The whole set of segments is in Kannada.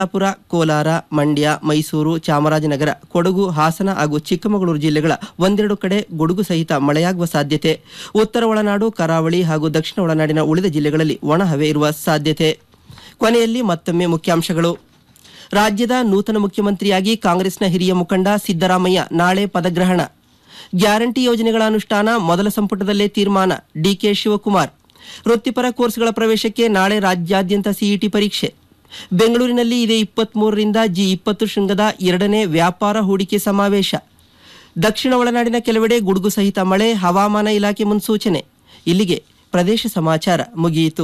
ಚಿಕ್ಕಬಳ್ಳಾಪುರ ಕೋಲಾರ ಮಂಡ್ಯ ಮೈಸೂರು ಚಾಮರಾಜನಗರ ಕೊಡಗು ಹಾಸನ ಹಾಗೂ ಚಿಕ್ಕಮಗಳೂರು ಜಿಲ್ಲೆಗಳ ಒಂದೆರಡು ಕಡೆ ಗುಡುಗು ಸಹಿತ ಮಳೆಯಾಗುವ ಸಾಧ್ಯತೆ ಉತ್ತರ ಒಳನಾಡು ಕರಾವಳಿ ಹಾಗೂ ದಕ್ಷಿಣ ಒಳನಾಡಿನ ಉಳಿದ ಜಿಲ್ಲೆಗಳಲ್ಲಿ ಒಣಹವೆ ಇರುವ ಸಾಧ್ಯತೆ ಕೊನೆಯಲ್ಲಿ ಮತ್ತೊಮ್ಮೆ ಮುಖ್ಯಾಂಶಗಳು ರಾಜ್ಯದ ನೂತನ ಮುಖ್ಯಮಂತ್ರಿಯಾಗಿ ಕಾಂಗ್ರೆಸ್ನ ಹಿರಿಯ ಮುಖಂಡ ಸಿದ್ದರಾಮಯ್ಯ ನಾಳೆ ಪದಗ್ರಹಣ ಗ್ಯಾರಂಟಿ ಯೋಜನೆಗಳ ಅನುಷ್ಠಾನ ಮೊದಲ ಸಂಪುಟದಲ್ಲೇ ತೀರ್ಮಾನ ಡಿಕೆ ಶಿವಕುಮಾರ್ ವೃತ್ತಿಪರ ಕೋರ್ಸ್ಗಳ ಪ್ರವೇಶಕ್ಕೆ ನಾಳೆ ರಾಜ್ಯಾದ್ಯಂತ ಸಿಇಟಿ ಪರೀಕ್ಷೆ ಬೆಂಗಳೂರಿನಲ್ಲಿ ಇದೇ ಇಪ್ಪತ್ಮೂರರಿಂದ ಜಿ ಇಪ್ಪತ್ತು ಶೃಂಗದ ಎರಡನೇ ವ್ಯಾಪಾರ ಹೂಡಿಕೆ ಸಮಾವೇಶ ದಕ್ಷಿಣ ಒಳನಾಡಿನ ಕೆಲವೆಡೆ ಗುಡುಗು ಸಹಿತ ಮಳೆ ಹವಾಮಾನ ಇಲಾಖೆ ಮುನ್ಸೂಚನೆ ಇಲ್ಲಿಗೆ ಪ್ರದೇಶ ಸಮಾಚಾರ ಮುಗಿಯಿತು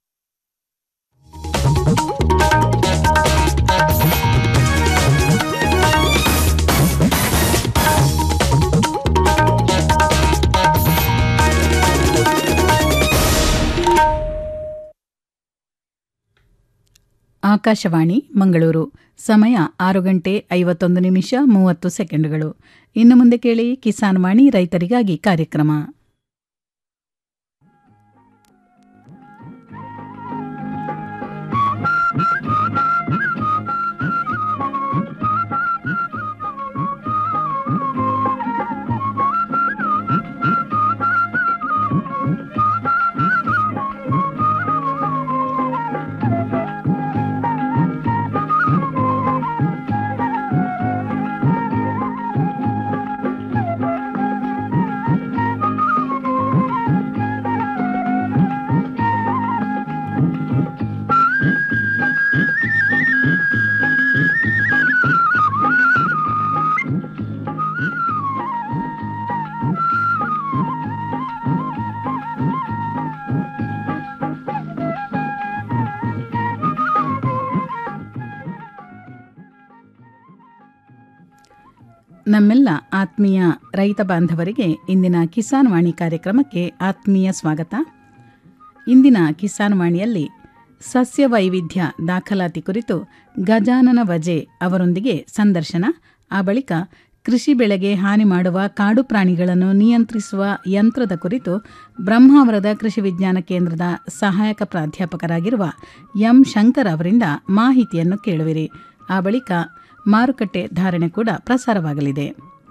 ಆಕಾಶವಾಣಿ ಮಂಗಳೂರು ಸಮಯ ಆರು ಗಂಟೆ ಐವತ್ತೊಂದು ನಿಮಿಷ ಮೂವತ್ತು ಸೆಕೆಂಡುಗಳು ಇನ್ನು ಮುಂದೆ ಕೇಳಿ ಕಿಸಾನ್ ವಾಣಿ ರೈತರಿಗಾಗಿ ಕಾರ್ಯಕ್ರಮ ನಮ್ಮೆಲ್ಲ ಆತ್ಮೀಯ ರೈತ ಬಾಂಧವರಿಗೆ ಇಂದಿನ ಕಿಸಾನ್ ವಾಣಿ ಕಾರ್ಯಕ್ರಮಕ್ಕೆ ಆತ್ಮೀಯ ಸ್ವಾಗತ ಇಂದಿನ ಕಿಸಾನ್ ವಾಣಿಯಲ್ಲಿ ಸಸ್ಯ ವೈವಿಧ್ಯ ದಾಖಲಾತಿ ಕುರಿತು ಗಜಾನನ ವಜೆ ಅವರೊಂದಿಗೆ ಸಂದರ್ಶನ ಆ ಬಳಿಕ ಕೃಷಿ ಬೆಳೆಗೆ ಹಾನಿ ಮಾಡುವ ಕಾಡು ಪ್ರಾಣಿಗಳನ್ನು ನಿಯಂತ್ರಿಸುವ ಯಂತ್ರದ ಕುರಿತು ಬ್ರಹ್ಮಾವರದ ಕೃಷಿ ವಿಜ್ಞಾನ ಕೇಂದ್ರದ ಸಹಾಯಕ ಪ್ರಾಧ್ಯಾಪಕರಾಗಿರುವ ಎಂ ಶಂಕರ್ ಅವರಿಂದ ಮಾಹಿತಿಯನ್ನು ಕೇಳುವಿರಿ ಆ ಬಳಿಕ ಮಾರುಕಟ್ಟೆ ಧಾರಣೆ ಕೂಡ ಪ್ರಸಾರವಾಗಲಿದೆ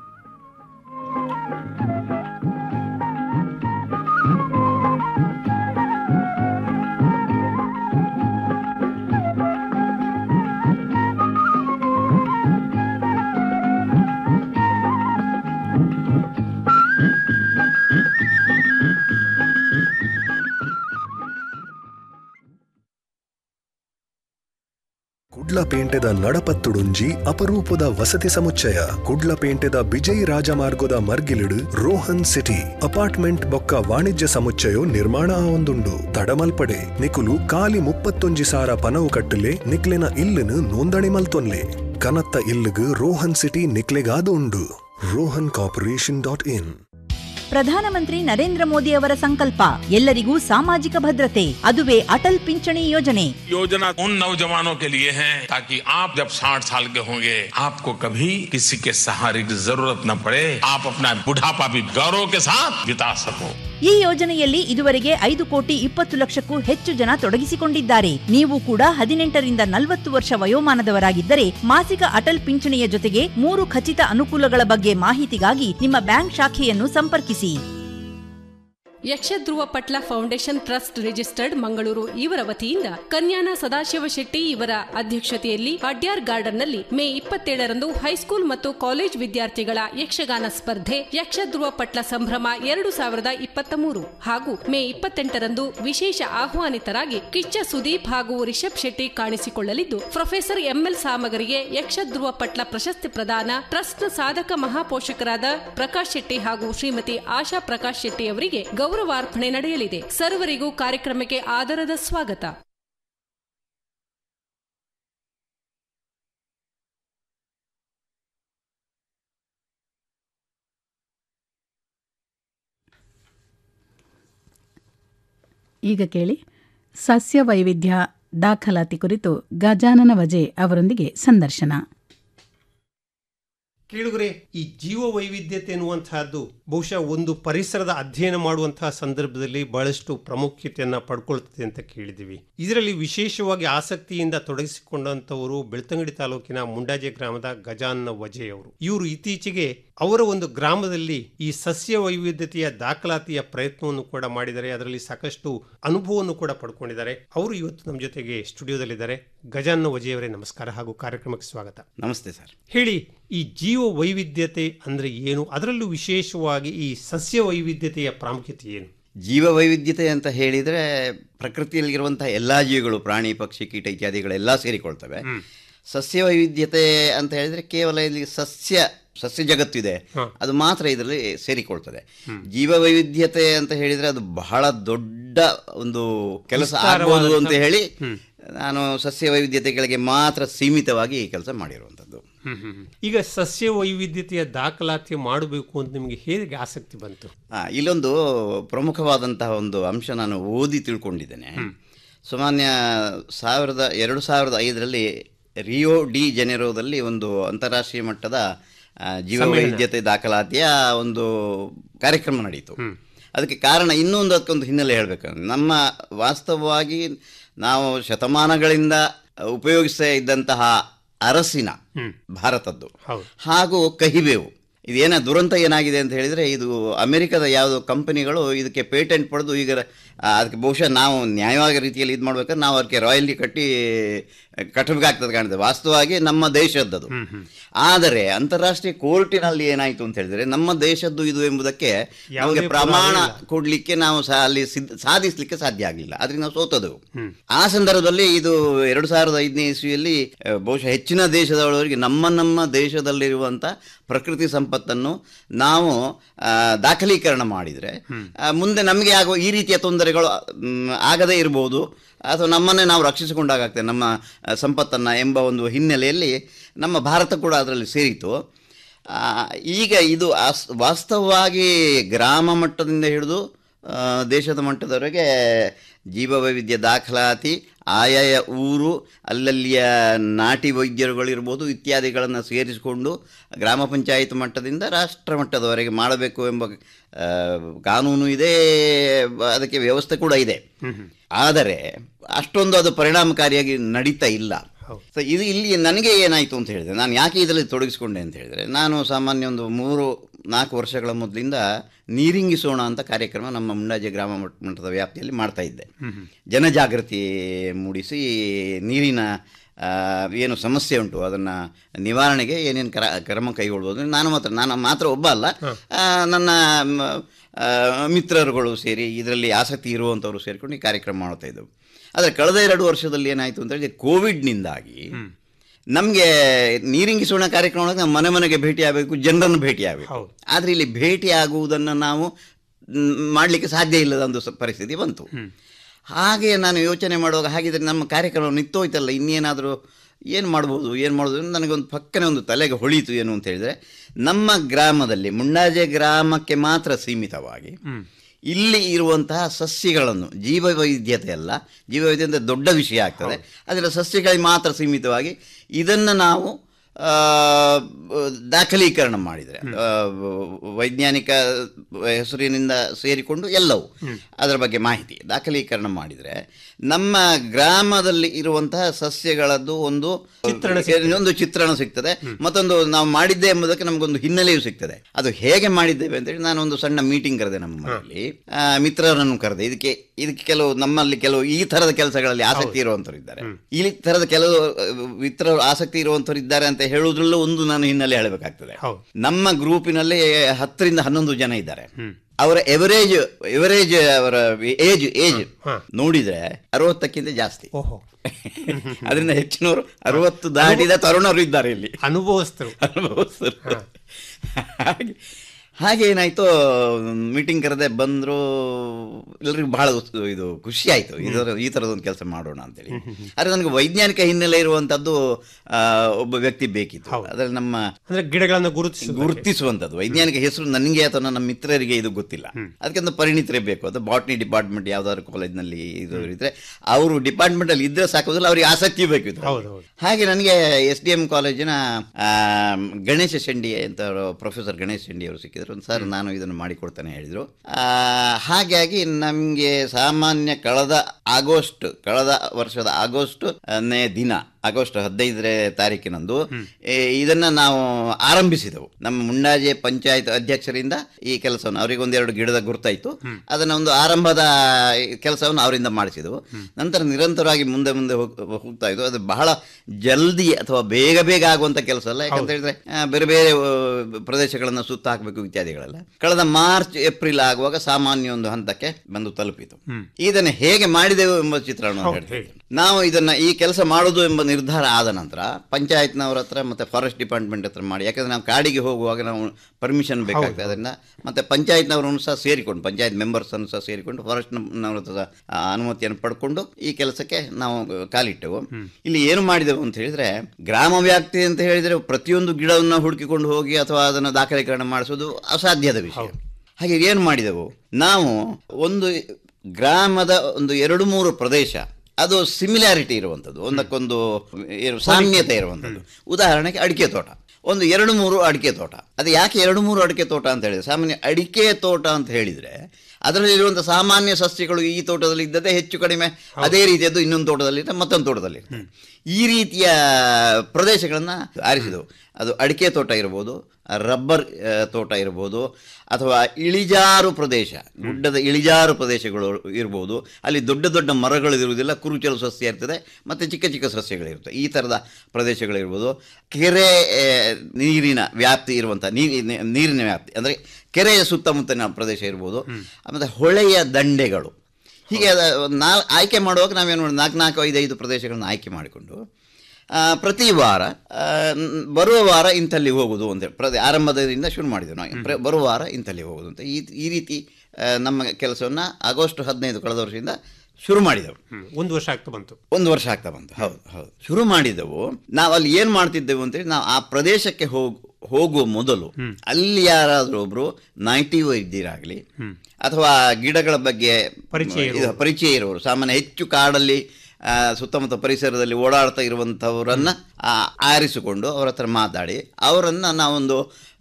ಕುಡ್ಲಪೇಂಟೆದ ನಡಪತ್ತುಡುಂಜಿ ಅಪರೂಪದ ವಸತಿ ಸಮುಚ್ಚಯ ಕುಡ್ಲಪೇಂಟೆದ ಬಿಜೈ ರಾಜಮಾರ್ಗದ ಮರ್ಗಿಲಿಡು ರೋಹನ್ ಸಿಟಿ ಅಪಾರ್ಟ್ಮೆಂಟ್ ಬೊಕ್ಕ ವಾಣಿಜ್ಯ ಸಮುಚ್ಚಯೋ ನಿರ್ಮಾಣ ಆವೊಂದುಂಡು ತಡಮಲ್ಪಡೆ ನಿಕುಲು ಕಾಲಿ ಮುಪ್ಪತ್ತೊಂಜಿ ಸಾರ ಪನವು ಕಟ್ಟಲೆ ನಿಕ್ಲೆನ ಇಲ್ಲುನು ನೋಂದಣಿ ಮಲ್ತೊನ್ಲೆ ಕನತ್ತ ಇಲ್ಲುಗು ರೋಹನ್ ಸಿಟಿ ನಿಕ್ಲೆಗಾದು ಉಂಡು ರೋಹನ್ ಕಾರ್ಪೊರೇಷನ್ ಡಾಟ್ ಇನ್ ಪ್ರಧಾನಮಂತ್ರಿ ನರೇಂದ್ರ ಮೋದಿ ಅವರ ಸಂಕಲ್ಪ ಎಲ್ಲರಿಗೂ ಸಾಮಾಜಿಕ ಭದ್ರತೆ ಅದುವೇ ಅಟಲ್ ಪಿಂಚಣಿ ಯೋಜನೆ योजना उन नौजवानों के लिए है ताकि आप जब 60 साल के होंगे आपको कभी किसी के सहारे की जरूरत न पड़े आप अपना बुढ़ापा भी गौरव के साथ बिता सको ಈ ಯೋಜನೆಯಲ್ಲಿ ಇದುವರೆಗೆ ಐದು ಕೋಟಿ ಇಪ್ಪತ್ತು ಲಕ್ಷಕ್ಕೂ ಹೆಚ್ಚು ಜನ ತೊಡಗಿಸಿಕೊಂಡಿದ್ದಾರೆ ನೀವು ಕೂಡ ಹದಿನೆಂಟರಿಂದ ನಲವತ್ತು ವರ್ಷ ವಯೋಮಾನದವರಾಗಿದ್ದರೆ ಮಾಸಿಕ ಅಟಲ್ ಪಿಂಚಣಿಯ ಜೊತೆಗೆ ಮೂರು ಖಚಿತ ಅನುಕೂಲಗಳ ಬಗ್ಗೆ ಮಾಹಿತಿಗಾಗಿ ನಿಮ್ಮ ಬ್ಯಾಂಕ್ ಶಾಖೆಯನ್ನು ಸಂಪರ್ಕಿಸಿ Yakshadhruva Patla foundation trust registered Mangaluru ಇವರ ವತಿಯಿಂದ ಕನ್ಯಾನ ಸದಾಶಿವ ಶೆಟ್ಟಿ ಇವರ ಅಧ್ಯಕ್ಷತೆಯಲ್ಲಿ ಅಡ್ಯಾರ್ ಗಾರ್ಡನ್ನಲ್ಲಿ ಮೇ ಇಪ್ಪತ್ತೇಳರಂದು ಹೈಸ್ಕೂಲ್ ಮತ್ತು ಕಾಲೇಜ್ ವಿದ್ಯಾರ್ಥಿಗಳ ಯಕ್ಷಗಾನ ಸ್ಪರ್ಧೆ ಯಕ್ಷಧ್ರುವ ಪಟ್ಲ ಸಂಭ್ರಮ ಎರಡು ಸಾವಿರದ ಇಪ್ಪತ್ತ ಮೂರು ಹಾಗೂ ಮೇ ಇಪ್ಪತ್ತೆಂಟರಂದು ವಿಶೇಷ ಆಹ್ವಾನಿತರಾಗಿ ಕಿಚ್ಚ ಸುದೀಪ್ ಹಾಗೂ ರಿಷಬ್ ಶೆಟ್ಟಿ ಕಾಣಿಸಿಕೊಳ್ಳಲಿದ್ದು ಪ್ರೊಫೆಸರ್ ಎಂಎಲ್ ಸಾಮಗರಿಗೆ ಯಕ್ಷಧ್ರುವ ಪಟ್ಲ ಪ್ರಶಸ್ತಿ ಪ್ರದಾನ ಟ್ರಸ್ಟ್ನ ಸಾಧಕ ಮಹಾಪೋಷಕರಾದ ಪ್ರಕಾಶ್ ಶೆಟ್ಟಿ ಹಾಗೂ ಶ್ರೀಮತಿ ಆಶಾ ಪ್ರಕಾಶ್ ಶೆಟ್ಟಿ ಅವರಿಗೆ ಗೌರವಾರ್ಪಣೆ ನಡೆಯಲಿದೆ ಸರ್ವರಿಗೂ ಕಾರ್ಯಕ್ರಮಕ್ಕೆ ಆದರದ ಸ್ವಾಗತ ಈಗ ಕೇಳಿ ಸಸ್ಯ ವೈವಿಧ್ಯ ದಾಖಲಾತಿ ಕುರಿತು ಗಜಾನನ ವಜೆ ಅವರೊಂದಿಗೆ ಸಂದರ್ಶನ ಕೇಳುಗರೆ ಈ ಜೀವ ವೈವಿಧ್ಯತೆ ಎನ್ನುವಂತಹದ್ದು ಬಹುಶಃ ಒಂದು ಪರಿಸರದ ಅಧ್ಯಯನ ಮಾಡುವಂತಹ ಸಂದರ್ಭದಲ್ಲಿ ಬಹಳಷ್ಟು ಪ್ರಾಮುಖ್ಯತೆಯನ್ನ ಪಡ್ಕೊಳ್ತದೆ ಅಂತ ಕೇಳಿದ್ದೀವಿ ಇದರಲ್ಲಿ ವಿಶೇಷವಾಗಿ ಆಸಕ್ತಿಯಿಂದ ತೊಡಗಿಸಿಕೊಂಡಂತವರು ಬೆಳ್ತಂಗಡಿ ತಾಲೂಕಿನ ಮುಂಡಾಜೆ ಗ್ರಾಮದ ಗಜಾನ್ನ ವಜೆ ಅವರು ಇವರು ಇತ್ತೀಚೆಗೆ ಅವರ ಒಂದು ಗ್ರಾಮದಲ್ಲಿ ಈ ಸಸ್ಯ ವೈವಿಧ್ಯತೆಯ ದಾಖಲಾತಿಯ ಪ್ರಯತ್ನವನ್ನು ಕೂಡ ಮಾಡಿದ್ದಾರೆ ಅದರಲ್ಲಿ ಸಾಕಷ್ಟು ಅನುಭವವನ್ನು ಕೂಡ ಪಡ್ಕೊಂಡಿದ್ದಾರೆ ಅವರು ಇವತ್ತು ನಮ್ಮ ಜೊತೆಗೆ ಸ್ಟುಡಿಯೋದಲ್ಲಿದ್ದಾರೆ ಗಜಾನ್ನ ವಜೆಯವರೇ ನಮಸ್ಕಾರ ಹಾಗೂ ಕಾರ್ಯಕ್ರಮಕ್ಕೆ ಸ್ವಾಗತ ನಮಸ್ತೆ ಸರ್ ಹೇಳಿ ಈ ಜೀವ ವೈವಿಧ್ಯತೆ ಅಂದ್ರೆ ಏನು ಅದರಲ್ಲೂ ವಿಶೇಷವಾಗಿ ಈ ಸಸ್ಯ ವೈವಿಧ್ಯತೆಯ ಪ್ರಾಮುಖ್ಯತೆ ಏನು ಜೀವ ವೈವಿಧ್ಯತೆ ಅಂತ ಹೇಳಿದರೆ ಪ್ರಕೃತಿಯಲ್ಲಿರುವಂತಹ ಎಲ್ಲ ಜೀವಿಗಳು ಪ್ರಾಣಿ ಪಕ್ಷಿ ಕೀಟ ಇತ್ಯಾದಿಗಳೆಲ್ಲ ಸೇರಿಕೊಳ್ತವೆ ಸಸ್ಯ ವೈವಿಧ್ಯತೆ ಅಂತ ಹೇಳಿದರೆ ಕೇವಲ ಇಲ್ಲಿ ಸಸ್ಯ ಸಸ್ಯ ಜಗತ್ತಿದೆ ಅದು ಮಾತ್ರ ಇದರಲ್ಲಿ ಸೇರಿಕೊಳ್ತದೆ ಜೀವ ವೈವಿಧ್ಯತೆ ಅಂತ ಹೇಳಿದರೆ ಅದು ಬಹಳ ದೊಡ್ಡ ಒಂದು ಕೆಲಸ ಆಗ್ಬೋದು ಅಂತ ಹೇಳಿ ನಾನು ಸಸ್ಯ ವೈವಿಧ್ಯತೆಗಳಿಗೆ ಮಾತ್ರ ಸೀಮಿತವಾಗಿ ಈ ಕೆಲಸ ಮಾಡಿರುವಂಥದ್ದು ಈಗ ಸಸ್ಯ ವೈವಿಧ್ಯತೆಯ ದಾಖಲಾತಿ ಮಾಡಬೇಕು ಅಂತ ನಿಮಗೆ ಹೇಗೆ ಆಸಕ್ತಿ ಬಂತು ಆ, ಇಲ್ಲೊಂದು ಪ್ರಮುಖವಾದಂತಹ ಒಂದು ಅಂಶ ನಾನು ಓದಿ ತಿಳ್ಕೊಂಡಿದ್ದೇನೆ ಸಾಮಾನ್ಯ ಸಾವಿರದ ಎರಡು ಸಾವಿರದ ಐದರಲ್ಲಿ ರಿಯೋ ಡಿ ಜೆನೆರೋದಲ್ಲಿ ಒಂದು ಅಂತಾರಾಷ್ಟ್ರೀಯ ಮಟ್ಟದ ಆ, ಜೀವ ವೈವಿಧ್ಯತೆ ದಾಖಲಾತಿಯ ಒಂದು ಕಾರ್ಯಕ್ರಮ ನಡೀತು ಅದಕ್ಕೆ ಕಾರಣ ಇನ್ನೊಂದು ಅದಕ್ಕೊಂದು ಹಿನ್ನೆಲೆ ಹೇಳಬೇಕಂದ್ರೆ ನಮ್ಮ ವಾಸ್ತವವಾಗಿ ನಾವು ಶತಮಾನಗಳಿಂದ ಉಪಯೋಗಿಸ್ತಾ ಇದ್ದಂತಹ ಅರಸಿನ ಭಾರತದ್ದು ಹಾಗೂ ಕಹಿಬೇವು ಇದೇನ ದುರಂತ ಏನಾಗಿದೆ ಅಂತ ಹೇಳಿದರೆ ಇದು ಅಮೆರಿಕದ ಯಾವುದೋ ಕಂಪನಿಗಳು ಇದಕ್ಕೆ ಪೇಟೆಂಟ್ ಪಡೆದು ಈಗ ಆ, ಅದಕ್ಕೆ ಬಹುಶಃ ನಾವು ನ್ಯಾಯವಾಗಿ ರೀತಿಯಲ್ಲಿ ಇದು ಮಾಡ್ಬೇಕಾದ್ರೆ ನಾವು ಅದಕ್ಕೆ ರಾಯಲ್ಟಿ ಕಟ್ಟಿ ಕಟ್ಟಬೇಕಾಗ್ತದೆ ಕಾಣ್ತದೆ ವಾಸ್ತವವಾಗಿ ನಮ್ಮ ದೇಶದ್ದದು ಆದರೆ ಅಂತಾರಾಷ್ಟ್ರೀಯ ಕೋರ್ಟಿನಲ್ಲಿ ಏನಾಯಿತು ಅಂತ ಹೇಳಿದರೆ ನಮ್ಮ ದೇಶದ್ದು ಇದು ಎಂಬುದಕ್ಕೆ ನಮಗೆ ಪ್ರಮಾಣ ಕೊಡಲಿಕ್ಕೆ ನಾವು ಸಹ ಅಲ್ಲಿ ಸಿದ್ಧ ಸಾಧಿಸಲಿಕ್ಕೆ ಸಾಧ್ಯ ಆಗಲಿಲ್ಲ ಅದರಿಂದ ನಾವು ಸೋತದೆವು ಆ ಸಂದರ್ಭದಲ್ಲಿ ಇದು ಎರಡು ಸಾವಿರದ ಐದನೇ ಇಸ್ವಿಯಲ್ಲಿ ಆ, ಬಹುಶಃ ಹೆಚ್ಚಿನ ದೇಶದವರಿಗೆ ನಮ್ಮ ನಮ್ಮ ದೇಶದಲ್ಲಿರುವಂಥ ಪ್ರಕೃತಿ ಸಂಪತ್ತನ್ನು ನಾವು ಆ, ದಾಖಲೀಕರಣ ಮಾಡಿದರೆ ಆ, ಮುಂದೆ ನಮಗೆ ಆಗುವ ಈ ರೀತಿಯ ತೊಂದರೆಗಳು ಮ್, ಆಗದೇ ಇರಬಹುದು ಅಥವಾ ನಮ್ಮನ್ನೇ ನಾವು ರಕ್ಷಿಸಿಕೊಂಡಾಗ್ತದೆ ನಮ್ಮ ಆ, ಸಂಪತ್ತನ್ನು ಎಂಬ ಒಂದು ಹಿನ್ನೆಲೆಯಲ್ಲಿ ನಮ್ಮ ಭಾರತ ಕೂಡ ಅದರಲ್ಲಿ ಸೇರಿತು ಆ, ಈಗ ಇದು ಆಸ್ ವಾಸ್ತವವಾಗಿ ಗ್ರಾಮ ಮಟ್ಟದಿಂದ ಹಿಡಿದು ಆ, ದೇಶದ ಮಟ್ಟದವರೆಗೆ ಜೀವ ವೈವಿಧ್ಯ ದಾಖಲಾತಿ ಆಯಾಯ ಊರು ಅಲ್ಲಲ್ಲಿಯ ನಾಟಿ ವೈದ್ಯರುಗಳಿರ್ಬೋದು ಇತ್ಯಾದಿಗಳನ್ನು ಸೇರಿಸಿಕೊಂಡು ಗ್ರಾಮ ಪಂಚಾಯತ್ ಮಟ್ಟದಿಂದ ರಾಷ್ಟ್ರ ಮಟ್ಟದವರೆಗೆ ಮಾಡಬೇಕು ಎಂಬ ಆ, ಕಾನೂನು ಇದೆ ಬ- ಅದಕ್ಕೆ ವ್ಯವಸ್ಥೆ ಕೂಡ ಇದೆ ಆದರೆ ಅಷ್ಟೊಂದು ಅದು ಪರಿಣಾಮಕಾರಿಯಾಗಿ ನಡೀತಾ ಇಲ್ಲ ಸೊ ಇದು ಇಲ್ಲಿ ನನಗೆ ಏನಾಯಿತು ಅಂತ ಹೇಳಿದ್ರೆ ನಾನು ಯಾಕೆ ಇದರಲ್ಲಿ ತೊಡಗಿಸ್ಕೊಂಡೆ ಅಂತ ಹೇಳಿದರೆ ನಾನು ಸಾಮಾನ್ಯ ಒಂದು ಮೂರು ನಾಲ್ಕು ವರ್ಷಗಳ ಮೊದಲಿಂದ ನೀರಿಂಗಿಸೋಣ ಅಂತ ಕಾರ್ಯಕ್ರಮ ನಮ್ಮ ಮುಂಡಾಜೆ ಗ್ರಾಮ ಮಟ್ಟ- ಮಟ್ಟದ ವ್ಯಾಪ್ತಿಯಲ್ಲಿ ಮಾಡ್ತಾ ಇದ್ದೆ ಜನಜಾಗೃತಿ ಮೂಡಿಸಿ ನೀರಿನ ಆ, ಏನು ಸಮಸ್ಯೆ ಉಂಟು ಅದನ್ನು ನಿವಾರಣೆಗೆ ಏನೇನು ಕ್ರ ಕ್ರಮ ಕೈಗೊಳ್ಬೋದು ನಾನು ಮಾತ್ರ ನಾನು ಮಾತ್ರ ಒಬ್ಬ ಅಲ್ಲ ಆ, ನನ್ನ ಮ್, ಆ, ಮಿತ್ರರುಗಳು ಸೇರಿ ಇದರಲ್ಲಿ ಆಸಕ್ತಿ ಇರುವಂಥವ್ರು ಸೇರಿಕೊಂಡು ಈ ಕಾರ್ಯಕ್ರಮ ಮಾಡ್ತಾ ಇದ್ದೆವು ಆದರೆ ಕಳೆದ ಎರಡು ವರ್ಷದಲ್ಲಿ ಏನಾಯಿತು ಅಂತ ಹೇಳಿದ್ರೆ ಕೋವಿಡ್ನಿಂದಾಗಿ ನಮಗೆ ನೀರಿಂಗಿಸೋಣ ಕಾರ್ಯಕ್ರಮ ಒಳಗೆ ನಾವು ಮನೆ ಮನೆಗೆ ಭೇಟಿ ಆಗಬೇಕು ಜನರನ್ನು ಭೇಟಿ ಆಗಬೇಕು ಆದರೆ ಇಲ್ಲಿ ಭೇಟಿ ಆಗುವುದನ್ನು ನಾವು ಮ್, ಮಾಡಲಿಕ್ಕೆ ಸಾಧ್ಯ ಇಲ್ಲದ ಒಂದು ಸ- ಪರಿಸ್ಥಿತಿ ಬಂತು ಹಾಗೆ ನಾನು ಯೋಚನೆ ಮಾಡುವಾಗ ಹಾಗಿದ್ರೆ ನಮ್ಮ ಕಾರ್ಯಕ್ರಮ ನಿಂತೋಯ್ತಲ್ಲ ಇನ್ನೇನಾದರೂ ಏನು ಮಾಡ್ಬೋದು ಏನು ಮಾಡ್ಬೋದು ಅಂತ ನನಗೊಂದು ಪಕ್ಕನೆ ಒಂದು ತಲೆಗೆ ಹೊಳೀತು ಏನು ಅಂತ ಹೇಳಿದರೆ ನಮ್ಮ ಗ್ರಾಮದಲ್ಲಿ ಮುಣ್ಣಾಜೆ ಗ್ರಾಮಕ್ಕೆ ಮಾತ್ರ ಸೀಮಿತವಾಗಿ ಇಲ್ಲಿ ಇರುವಂತಹ ಸಸ್ಯಗಳನ್ನು ಜೀವ ವೈವಿಧ್ಯತೆ ಅಲ್ಲ ಜೀವ ವೈವಿಧ್ಯತೆ ದೊಡ್ಡ ವಿಷಯ ಆಗ್ತದೆ ಅದರ ಸಸ್ಯಗಳಿಗೆ ಮಾತ್ರ ಸೀಮಿತವಾಗಿ ಇದನ್ನು ನಾವು ಆ, ದಾಖಲೀಕರಣ ಮಾಡಿದರೆ ಆ, ವೈಜ್ಞಾನಿಕ ಹೆಸರಿನಿಂದ ಸೇರಿಕೊಂಡು ಎಲ್ಲವೂ ಅದರ ಬಗ್ಗೆ ಮಾಹಿತಿ ದಾಖಲೀಕರಣ ಮಾಡಿದರೆ ನಮ್ಮ ಗ್ರಾಮದಲ್ಲಿ ಇರುವಂತಹ ಸಸ್ಯಗಳದ್ದು ಒಂದು ಒಂದು ಚಿತ್ರಣ ಸಿಗ್ತದೆ ಮತ್ತೊಂದು ನಾವು ಮಾಡಿದ್ದೆ ಎಂಬುದಕ್ಕೆ ನಮಗೊಂದು ಹಿನ್ನೆಲೆಯೂ ಸಿಗ್ತದೆ ಅದು ಹೇಗೆ ಮಾಡಿದ್ದೇವೆ ಅಂತೇಳಿ ನಾನು ಒಂದು ಸಣ್ಣ ಮೀಟಿಂಗ್ ಕರೆದೆ ನಮ್ಮ ಮನೆಯಲ್ಲಿ ಆ, ಮಿತ್ರರನ್ನು ಕರೆದೆ ಇದಕ್ಕೆ ಇದಕ್ಕೆ ಕೆಲವು ನಮ್ಮಲ್ಲಿ ಕೆಲವು ಈ ತರದ ಕೆಲಸಗಳಲ್ಲಿ ಆಸಕ್ತಿ ಇರುವಂತರು ಇದ್ದಾರೆ ಈ ತರದ ಕೆಲವು ಅಹ್, ಮಿತ್ರರು ಆಸಕ್ತಿ ಇರುವಂತರು ಇದ್ದಾರೆ ಅಂತ ಹೇಳುವುದ್ರಲ್ಲೂ ಒಂದು ನಾನು ಹಿನ್ನೆಲೆ ಹೇಳಬೇಕಾಗ್ತದೆ ನಮ್ಮ ಗ್ರೂಪಿನಲ್ಲಿ ಹತ್ತರಿಂದ ಹನ್ನೊಂದು ಜನ ಇದ್ದಾರೆ ಅವರ ಎವರೇಜ್ ಎವರೇಜ್ ಅವರ ಏಜ್ ಏಜ್ ನೋಡಿದ್ರೆ ಅರವತ್ತಕ್ಕಿಂತ ಜಾಸ್ತಿ ಅದರಿಂದ ಹೆಚ್ಚಿನವರು ಅರವತ್ತು ದಾಟಿದ ತರುಣರು ಇದ್ದಾರೆ ಇಲ್ಲಿ ಅನುಭವಸ್ಥರು ಅನುಭವಸ್ಥರು ಹಾಗೆ ಹಾಗೆ ಏನಾಯ್ತು ಮೀಟಿಂಗ್ ಕರೆದೆ ಬಂದ್ರು ಎಲ್ಲರಿಗೂ ಬಹಳ ಉತ್ಸ- ಇದು ಖುಷಿ ಆಯ್ತು ಇದರ ಈ ಥರದೊಂದು ಕೆಲಸ ಮಾಡೋಣ ಅಂತೇಳಿ ಆದರೆ ನನಗೆ ವೈಜ್ಞಾನಿಕ ಹಿನ್ನೆಲೆ ಇರುವಂಥದ್ದು ಆ, ಒಬ್ಬ ವ್ಯಕ್ತಿ ಬೇಕಿತ್ತು ಅದರಲ್ಲಿ ನಮ್ಮ ಅಂದ್ರೆ ಗಿಡಗಳನ್ನು ಗುರುತಿಸಿ ಗುರುತಿಸುವಂಥದ್ದು ವೈಜ್ಞಾನಿಕ ಹೆಸರು ನನಗೆ ಅಥವಾ ನನ್ನ ಮಿತ್ರರಿಗೆ ಇದು ಗೊತ್ತಿಲ್ಲ ಅದಕ್ಕೆ ಒಂದು ಪರಿಣಿತರೇ ಬೇಕು ಅದು ಬಾಟ್ನಿ ಡಿಪಾರ್ಟ್ಮೆಂಟ್ ಯಾವ್ದಾದ್ರು ಕಾಲೇಜ್ನಲ್ಲಿ ಇದು ಇದ್ರೆ ಅವರು ಡಿಪಾರ್ಟ್ಮೆಂಟ್ ಅಲ್ಲಿ ಇದ್ರೆ ಸಾಕೋದಿಲ್ಲ ಅವರಿಗೆ ಆಸಕ್ತಿ ಬೇಕಿತ್ತು ಹೌದು, ಹೌದು. ಹಾಗೆ ನನಗೆ ಎಸ್ ಡಿ ಎಂ ಕಾಲೇಜಿನ ಆ, ಗಣೇಶ ಶೆಂಡಿ ಅಂತ ಪ್ರೊಫೆಸರ್ ಗಣೇಶ್ ಶೆಂಡಿ ಅವರು ಸಿಕ್ಕಿದ್ರು ಸರ್ ನಾನು ಇದನ್ನು ಮಾಡಿಕೊಡ್ತೇನೆ ಹೇಳಿದರು ಹಾಗಾಗಿ ನಮಗೆ ಸಾಮಾನ್ಯ ಕಳೆದ ಆಗಸ್ಟ್ ಕಳೆದ ವರ್ಷದ ಆಗಸ್ಟ್ ನೇ ದಿನ ಆಗಸ್ಟ್ ಹದಿನೈದನೇ ತಾರೀಕಿನಂದು ಏ, ಇದನ್ನ ನಾವು ಆರಂಭಿಸಿದೆವು ನಮ್ಮ ಮುಂಡಾಜೆ ಪಂಚಾಯತ್ ಅಧ್ಯಕ್ಷರಿಂದ ಈ ಕೆಲಸವನ್ನು ಅವರಿಗೆ ಒಂದೆರಡು ಗಿಡದ ಗುರುತಾಯಿತು ಅದನ್ನ ಒಂದು ಆರಂಭದ ಕೆಲಸವನ್ನು ಅವರಿಂದ ಮಾಡಿಸಿದೆವು ನಂತರ ನಿರಂತರವಾಗಿ ಮುಂದೆ ಮುಂದೆ ಹೋಗ್- ಹೋಗ್ತಾ ಇದ್ದು ಅದು ಬಹಳ ಜಲ್ದಿ ಅಥವಾ ಬೇಗ ಬೇಗ ಆಗುವಂತ ಕೆಲಸ ಅಲ್ಲ ಯಾಕಂತ ಹೇಳಿದ್ರೆ ಆ, ಬೇರೆ ಬೇರೆ ಆ, ಪ್ರದೇಶಗಳನ್ನು ಸುತ್ತ ಹಾಕಬೇಕು ಇತ್ಯಾದಿಗಳೆಲ್ಲ ಕಳೆದ ಮಾರ್ಚ್ ಏಪ್ರಿಲ್ ಆಗುವಾಗ ಸಾಮಾನ್ಯ ಒಂದು ಹಂತಕ್ಕೆ ಬಂದು ತಲುಪಿತು ಇದನ್ನು ಹೇಗೆ ಮಾಡಿದೆವು ಎಂಬ ಚಿತ್ರಣವನ್ನು ಹೇಳ್ತೇವೆ ನಾವು ಇದನ್ನ ಈ ಕೆಲಸ ಮಾಡುವುದು ಎಂಬ ನಿರ್ಧಾರ ಆದ ನಂತರ ಪಂಚಾಯತ್ನವರ ಹತ್ರ ಮತ್ತೆ ಫಾರೆಸ್ಟ್ ಡಿಪಾರ್ಟ್ಮೆಂಟ್ ಹತ್ರ ಮಾಡಿ ಯಾಕಂದ್ರೆ ನಾವು ಕಾಡಿಗೆ ಹೋಗುವಾಗ ನಾವು ಪರ್ಮಿಷನ್ ಬೇಕಾಗ್ತದೆ ಅದರಿಂದ ಮತ್ತೆ ಪಂಚಾಯತ್ನವರನ್ನು ಸಹ ಸೇರಿಕೊಂಡು ಪಂಚಾಯತ್ ಮೆಂಬರ್ಸ್ ಅನ್ನು ಸಹ ಸೇರಿಕೊಂಡು ಫಾರೆಸ್ಟ್ ನವರ ಹತ್ರ ಆ, ಅನುಮತಿಯನ್ನು ಪಡ್ಕೊಂಡು ಈ ಕೆಲಸಕ್ಕೆ ನಾವು ಕಾಲಿಟ್ಟೆವು ಇಲ್ಲಿ ಏನು ಮಾಡಿದೆವು ಅಂತ ಹೇಳಿದ್ರೆ ಗ್ರಾಮ ವ್ಯಾಪ್ತಿ ಅಂತ ಹೇಳಿದ್ರೆ ಪ್ರತಿಯೊಂದು ಗಿಡವನ್ನು ಹುಡುಕಿಕೊಂಡು ಹೋಗಿ ಅಥವಾ ಅದನ್ನು ದಾಖಲೀಕರಣ ಮಾಡಿಸೋದು ಅಸಾಧ್ಯದ ವಿಷಯ ಹಾಗೆ ಏನು ಮಾಡಿದೆವು ನಾವು ಒಂದು ಗ್ರಾಮದ ಒಂದು ಎರಡು ಮೂರು ಪ್ರದೇಶ ಅದು ಸಿಮಿಲಾರಿಟಿ ಇರುವಂಥದ್ದು ಒಂದಕ್ಕೊಂದು ಏನು ಸಾಮ್ಯತೆ ಇರುವಂಥದ್ದು ಉದಾಹರಣೆಗೆ ಅಡಿಕೆ ತೋಟ ಒಂದು ಎರಡು ಮೂರು ಅಡಿಕೆ ತೋಟ ಅದು ಯಾಕೆ ಎರಡು ಮೂರು ಅಡಿಕೆ ತೋಟ ಅಂತ ಹೇಳಿದ್ರೆ ಸಾಮಾನ್ಯ ಅಡಿಕೆ ತೋಟ ಅಂತ ಹೇಳಿದ್ರೆ ಅದರಲ್ಲಿರುವಂಥ ಸಾಮಾನ್ಯ ಸಸ್ಯಗಳು ಈ ತೋಟದಲ್ಲಿ ಇದ್ದದೇ ಹೆಚ್ಚು ಕಡಿಮೆ ಅದೇ ರೀತಿಯದ್ದು ಇನ್ನೊಂದು ತೋಟದಲ್ಲಿ ಇರ್ತದೆ, ಮತ್ತೊಂದು ತೋಟದಲ್ಲಿ ಇರ್ತದೆ. ಈ ರೀತಿಯ ಪ್ರದೇಶಗಳನ್ನು ಆರಿಸಿದವು ಅದು ಅಡಿಕೆ ತೋಟ ಇರ್ಬೋದು ರಬ್ಬರ್ ಆ, ತೋಟ ಇರ್ಬೋದು ಅಥವಾ ಇಳಿಜಾರು ಪ್ರದೇಶ ಗುಡ್ಡದ ಇಳಿಜಾರು ಪ್ರದೇಶಗಳು ಇರ್ಬೋದು ಅಲ್ಲಿ ದೊಡ್ಡ ದೊಡ್ಡ ಮರಗಳು ಇರುವುದಿಲ್ಲ ಕುರುಚಲು ಸಸ್ಯ ಇರ್ತದೆ ಮತ್ತು ಚಿಕ್ಕ ಚಿಕ್ಕ ಸಸ್ಯಗಳಿರ್ತದೆ ಈ ಥರದ ಪ್ರದೇಶಗಳಿರ್ಬೋದು ಕೆರೆ ಆ, ನೀರಿನ ವ್ಯಾಪ್ತಿ ಇರುವಂಥ ನೀರಿ ನೀರಿನ ವ್ಯಾಪ್ತಿ ಅಂದರೆ ಕೆರೆಯ ಸುತ್ತಮುತ್ತಲಿನ ಪ್ರದೇಶ ಇರ್ಬೋದು ಮತ್ತು ಹೊಳೆಯ ದಂಡೆಗಳು ಹೀಗೆ ಅದ ನಾ ಆಯ್ಕೆ ಮಾಡುವಾಗ ನಾವೇನು ಮಾಡಿ ನಾಲ್ಕು ನಾಲ್ಕು ಐದು ಐದು ಪ್ರದೇಶಗಳನ್ನು ಆಯ್ಕೆ ಮಾಡಿಕೊಂಡು ಆ, ಪ್ರತಿ ವಾರ ಆ, ನ್- ಬರುವ ವಾರ ಇಂಥಲ್ಲಿ ಹೋಗುದು ಅಂತೇಳಿ ಪ್ರತಿ ಆರಂಭದಿಂದ ಶುರು ಮಾಡಿದೆವು ನಾವು ಪ್ರ- ಬರುವ ವಾರ ಇಂಥಲ್ಲಿ ಹೋಗುದು ಅಂತ ಈ ಈ ರೀತಿ ಆ, ನಮ್ಮ ಕೆಲಸವನ್ನು ಆಗಸ್ಟ್ ಹದಿನೈದು ಕಳೆದ ವರ್ಷದಿಂದ ಶುರು ಮಾಡಿದೆವು ಹ್ಮ್. ಒಂದು ವರ್ಷ ಆಗ್ತಾ ಬಂತು ಒಂದು ವರ್ಷ ಆಗ್ತಾ ಬಂತು ಹೌದು ಹೌದು ಶುರು ಮಾಡಿದೆವು ನಾವು ಅಲ್ಲಿ ಏನು ಮಾಡ್ತಿದ್ದೆವು ಅಂತೇಳಿ ನಾವು ಆ ಪ್ರದೇಶಕ್ಕೆ ಹೋಗ್ ಹೋಗುವ ಮೊದಲು ಅಲ್ಲಿ ಯಾರಾದರೂ ಒಬ್ರು ನಾಟಿ ವೈದ್ಯರಾಗಲಿ ಅಥವಾ ಗಿಡಗಳ ಬಗ್ಗೆ ಪರಿಚಯ ಇದು ಪರಿಚಯ ಇರುವವರು ಸಾಮಾನ್ಯ ಹೆಚ್ಚು ಕಾಡಲ್ಲಿ ಆ, ಸುತ್ತಮುತ್ತ ಪರಿಸರದಲ್ಲಿ ಓಡಾಡ್ತಾ ಇರುವಂಥವರನ್ನ ಆ, ಆರಿಸಿಕೊಂಡು ಅವರ ಹತ್ರ ಮಾತಾಡಿ ಅವರನ್ನ ನಾವೊಂದು